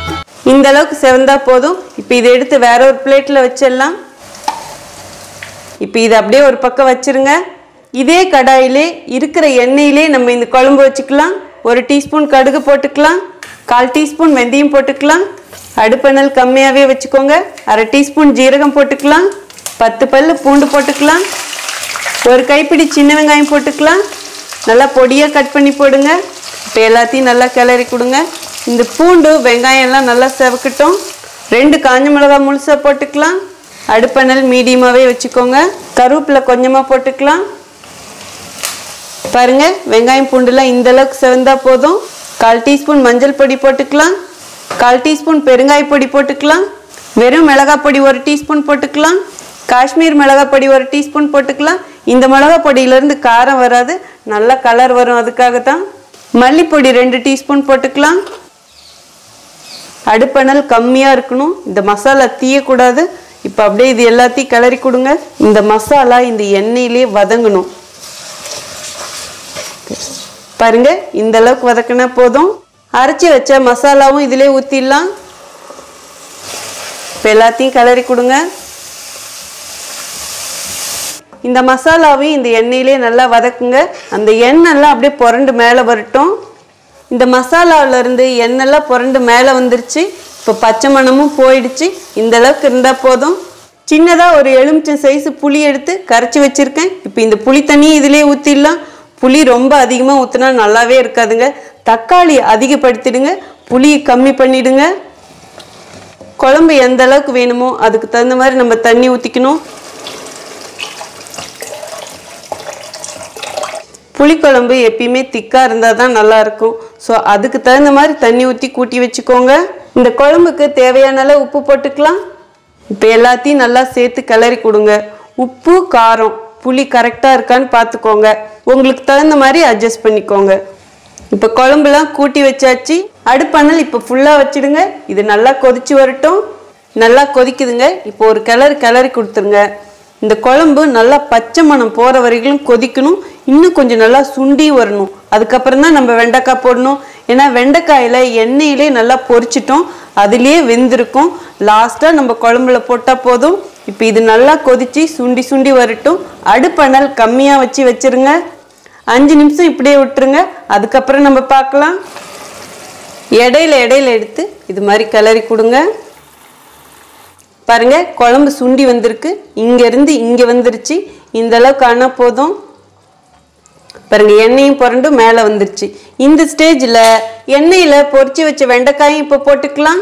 இந்த அளவுக்கு செவந்தா போதும் இப்போ இதை எடுத்து வேற ஒரு பிளேட்டில் வச்சிடலாம் இப்போ இதை அப்படியே ஒரு பக்கம் வச்சிருங்க இதே கடாயிலே இருக்கிற எண்ணெயிலே நம்ம இந்த குழம்பு வச்சுக்கலாம் ஒரு டீஸ்பூன் கடுகு போட்டுக்கலாம் கால் டீஸ்பூன் வெந்தயம் போட்டுக்கலாம் அடுப்பணல் கம்மியாகவே வச்சுக்கோங்க அரை டீஸ்பூன் ஜீரகம் போட்டுக்கலாம் பத்து பல்லு பூண்டு போட்டுக்கலாம் ஒரு கைப்பிடி சின்ன வெங்காயம் போட்டுக்கலாம் நல்லா பொடியாக கட் பண்ணி போடுங்க இப்போ எல்லாத்தையும் நல்லா கிளறி கொடுங்க இந்த பூண்டு வெங்காயம் எல்லாம் நல்லா செவக்கட்டும் ரெண்டு காஞ்ச மிளகாய் முழுசாக போட்டுக்கலாம் அடுப்பணல் மீடியமாகவே வச்சுக்கோங்க கருவேப்பிலை கொஞ்சமாக போட்டுக்கலாம் பாருங்க வெங்காயம் பூண்டுலாம் இந்த அளவுக்கு செவந்தா போதும் கால் டீஸ்பூன் மஞ்சள் பொடி போட்டுக்கலாம் கால் டீஸ்பூன் பெருங்காய பொடி போட்டுக்கலாம் வெறும் மிளகாய் பொடி ஒரு டீஸ்பூன் போட்டுக்கலாம் காஷ்மீர் மிளகாய் பொடி ஒரு டீஸ்பூன் போட்டுக்கலாம் இந்த மிளகாய் பொடியிலேருந்து காரம் வராது நல்ல கலர் வரும் அதுக்காக தான் மல்லிப்பொடி ரெண்டு டீஸ்பூன் போட்டுக்கலாம் அடுப்பணல் கம்மியாக இருக்கணும் இந்த மசாலா தீயக்கூடாது இப்போ அப்படியே இது எல்லாத்தையும் கிளறி கொடுங்க இந்த மசாலா இந்த எண்ணெயிலே வதங்கணும் பாருங்க இந்த அளவுக்கு வதக்கினா போதும் அரைச்சி வச்ச மசாலாவும் இதிலே ஊற்றிடலாம் இப்போ எல்லாத்தையும் கிளறி கொடுங்க இந்த மசாலாவையும் இந்த எண்ணெயிலே நல்லா வதக்குங்க அந்த எண்ணெய்லாம் அப்படியே புரண்டு மேலே வரட்டும் இந்த மசாலாவுல இருந்து எண்ணெய்லாம் புரண்டு மேலே வந்துருச்சு இப்போ பச்சை மணமும் போயிடுச்சு இந்த அளவுக்கு இருந்தால் போதும் சின்னதாக ஒரு எலுமிச்சம் சைஸ் புளி எடுத்து கரைச்சி வச்சுருக்கேன் இப்போ இந்த புளி தண்ணியும் இதிலே ஊற்றிடலாம் புளி ரொம்ப அதிகமாக ஊற்றினா நல்லாவே இருக்காதுங்க தக்காளி அதிகப்படுத்திடுங்க புளியை கம்மி பண்ணிடுங்க குழம்பு எந்த அளவுக்கு வேணுமோ அதுக்கு தகுந்த மாதிரி நம்ம தண்ணி ஊற்றிக்கணும் புளிக்குழம்பு எப்பயுமே திக்காக இருந்தால் தான் நல்லா இருக்கும் ஸோ அதுக்கு தகுந்த மாதிரி தண்ணி ஊற்றி கூட்டி வச்சுக்கோங்க இந்த குழம்புக்கு தேவையான அளவு உப்பு போட்டுக்கலாம் இப்போ எல்லாத்தையும் நல்லா சேர்த்து கிளறி கொடுங்க உப்பு காரம் புளி கரெக்டாக இருக்கான்னு பார்த்துக்கோங்க உங்களுக்கு தகுந்த மாதிரி அட்ஜஸ்ட் பண்ணிக்கோங்க இப்போ குழம்புலாம் கூட்டி வச்சாச்சு அடுப்பணல் இப்போ ஃபுல்லாக வச்சிடுங்க இது நல்லா கொதிச்சு வரட்டும் நல்லா கொதிக்குதுங்க இப்போ ஒரு கிளறு கிளறி கொடுத்துருங்க இந்த குழம்பு நல்லா பச்சை மணம் போகிற வரைக்கும் கொதிக்கணும் இன்னும் கொஞ்சம் நல்லா சுண்டி வரணும் அதுக்கப்புறம் தான் நம்ம வெண்டைக்காய் போடணும் ஏன்னா வெண்டைக்காயில் எண்ணெயிலே நல்லா பொரிச்சிட்டோம் அதுலேயே வெந்திருக்கும் லாஸ்ட்டாக நம்ம குழம்புல போட்டால் போதும் இப்போ இது நல்லா கொதிச்சு சுண்டி சுண்டி வரட்டும் அடுப்பணல் கம்மியாக வச்சு வச்சிருங்க அஞ்சு நிமிஷம் இப்படியே விட்டுருங்க அதுக்கப்புறம் நம்ம பார்க்கலாம் இடையில இடையில எடுத்து இது மாதிரி கிளறி கொடுங்க பாருங்க குழம்பு சுண்டி வந்திருக்கு இங்க இருந்து இங்க வந்துருச்சு இந்த அளவுக்கு ஆனா போதும் பாருங்க எண்ணெயும் புரண்டு மேலே வந்துருச்சு இந்த ஸ்டேஜில் எண்ணெயில் பொரிச்சு வச்ச வெண்டைக்காயும் இப்போ போட்டுக்கலாம்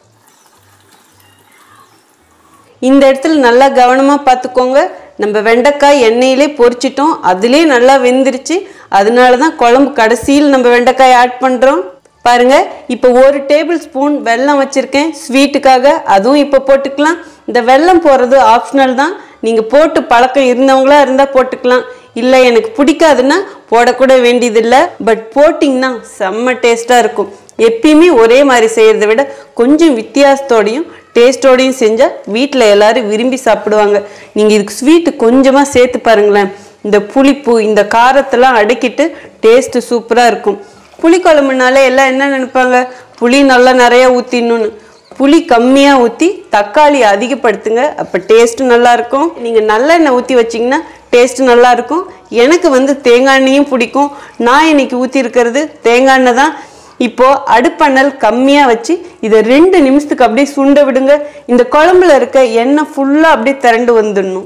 இந்த இடத்துல நல்லா கவனமாக பார்த்துக்கோங்க நம்ம வெண்டைக்காய் எண்ணெயிலே பொரிச்சிட்டோம் அதுலேயே நல்லா வெந்துருச்சு அதனால தான் குழம்பு கடைசியில் நம்ம வெண்டைக்காய் ஆட் பண்ணுறோம் பாருங்க இப்போ ஒரு டேபிள் ஸ்பூன் வெல்லம் வச்சுருக்கேன் ஸ்வீட்டுக்காக அதுவும் இப்போ போட்டுக்கலாம் இந்த வெல்லம் போடுறது ஆப்ஷனல் தான் நீங்கள் போட்டு பழக்கம் இருந்தவங்களா இருந்தால் போட்டுக்கலாம் இல்லை எனக்கு பிடிக்காதுன்னா போடக்கூட வேண்டியதில்லை பட் போட்டிங்கன்னா செம்ம டேஸ்ட்டாக இருக்கும் எப்பயுமே ஒரே மாதிரி செய்கிறத விட கொஞ்சம் வித்தியாசத்தோடையும் டேஸ்டோடையும் செஞ்சால் வீட்டில் எல்லாரும் விரும்பி சாப்பிடுவாங்க நீங்கள் இதுக்கு ஸ்வீட்டு கொஞ்சமாக சேர்த்து பாருங்களேன் இந்த புளிப்பு இந்த காரத்தெல்லாம் அடக்கிட்டு டேஸ்ட்டு சூப்பராக இருக்கும் புளிக்குழம்புனாலே எல்லாம் என்ன நினைப்பாங்க புளி நல்லா நிறையா ஊற்றிடணும்னு புளி கம்மியாக ஊற்றி தக்காளி அதிகப்படுத்துங்க அப்போ டேஸ்ட்டு நல்லாயிருக்கும் நீங்கள் நல்லெண்ணெய் ஊற்றி வச்சிங்கன்னா டேஸ்ட்டு நல்லாயிருக்கும் எனக்கு வந்து தேங்காய் எண்ணெயும் பிடிக்கும் நான் இன்னைக்கு ஊற்றி இருக்கிறது தேங்காய் எண்ணெய் தான் இப்போ அடுப்பணல் கம்மியாக வச்சு இதை ரெண்டு நிமிஷத்துக்கு அப்படியே சுண்ட விடுங்க இந்த குழம்புல இருக்க எண்ணெய் ஃபுல்லாக அப்படியே திரண்டு வந்துடணும்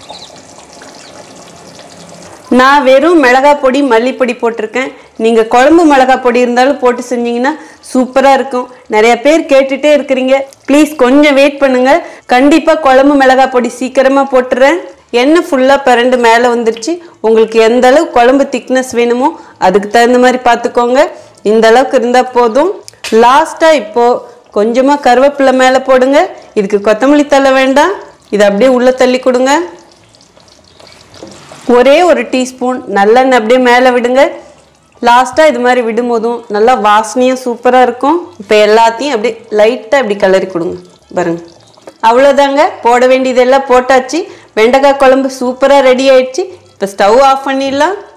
நான் வெறும் மிளகாய் பொடி மல்லிப்பொடி போட்டிருக்கேன் நீங்கள் குழம்பு மிளகாய் பொடி இருந்தாலும் போட்டு செஞ்சீங்கன்னா சூப்பராக இருக்கும் நிறைய பேர் கேட்டுட்டே இருக்கிறீங்க ப்ளீஸ் கொஞ்சம் வெயிட் பண்ணுங்க கண்டிப்பாக குழம்பு மிளகாய் பொடி சீக்கிரமாக போட்டுறேன் எண்ணெய் ஃபுல்லாக பிறண்டு மேலே வந்துருச்சு உங்களுக்கு எந்த அளவு குழம்பு திக்னஸ் வேணுமோ அதுக்கு தகுந்த மாதிரி பார்த்துக்கோங்க இந்த அளவுக்கு இருந்தால் போதும் லாஸ்ட்டாக இப்போது கொஞ்சமாக கருவேப்பிலை மேலே போடுங்க இதுக்கு கொத்தமல்லி தலை வேண்டாம் இதை அப்படியே உள்ளே தள்ளி கொடுங்க ஒரே ஒரு டீஸ்பூன் நல்லெண்ணெய் அப்படியே மேலே விடுங்க லாஸ்ட்டாக இது மாதிரி விடும்போதும் நல்லா வாசனையும் சூப்பராக இருக்கும் இப்போ எல்லாத்தையும் அப்படியே லைட்டாக இப்படி கிளறி கொடுங்க பாருங்க அவ்வளோதாங்க போட வேண்டியதெல்லாம் போட்டாச்சு வெண்டைக்காய் குழம்பு சூப்பராக ரெடி ஆயிடுச்சு இப்போ ஸ்டவ் ஆஃப் பண்ணிடலாம்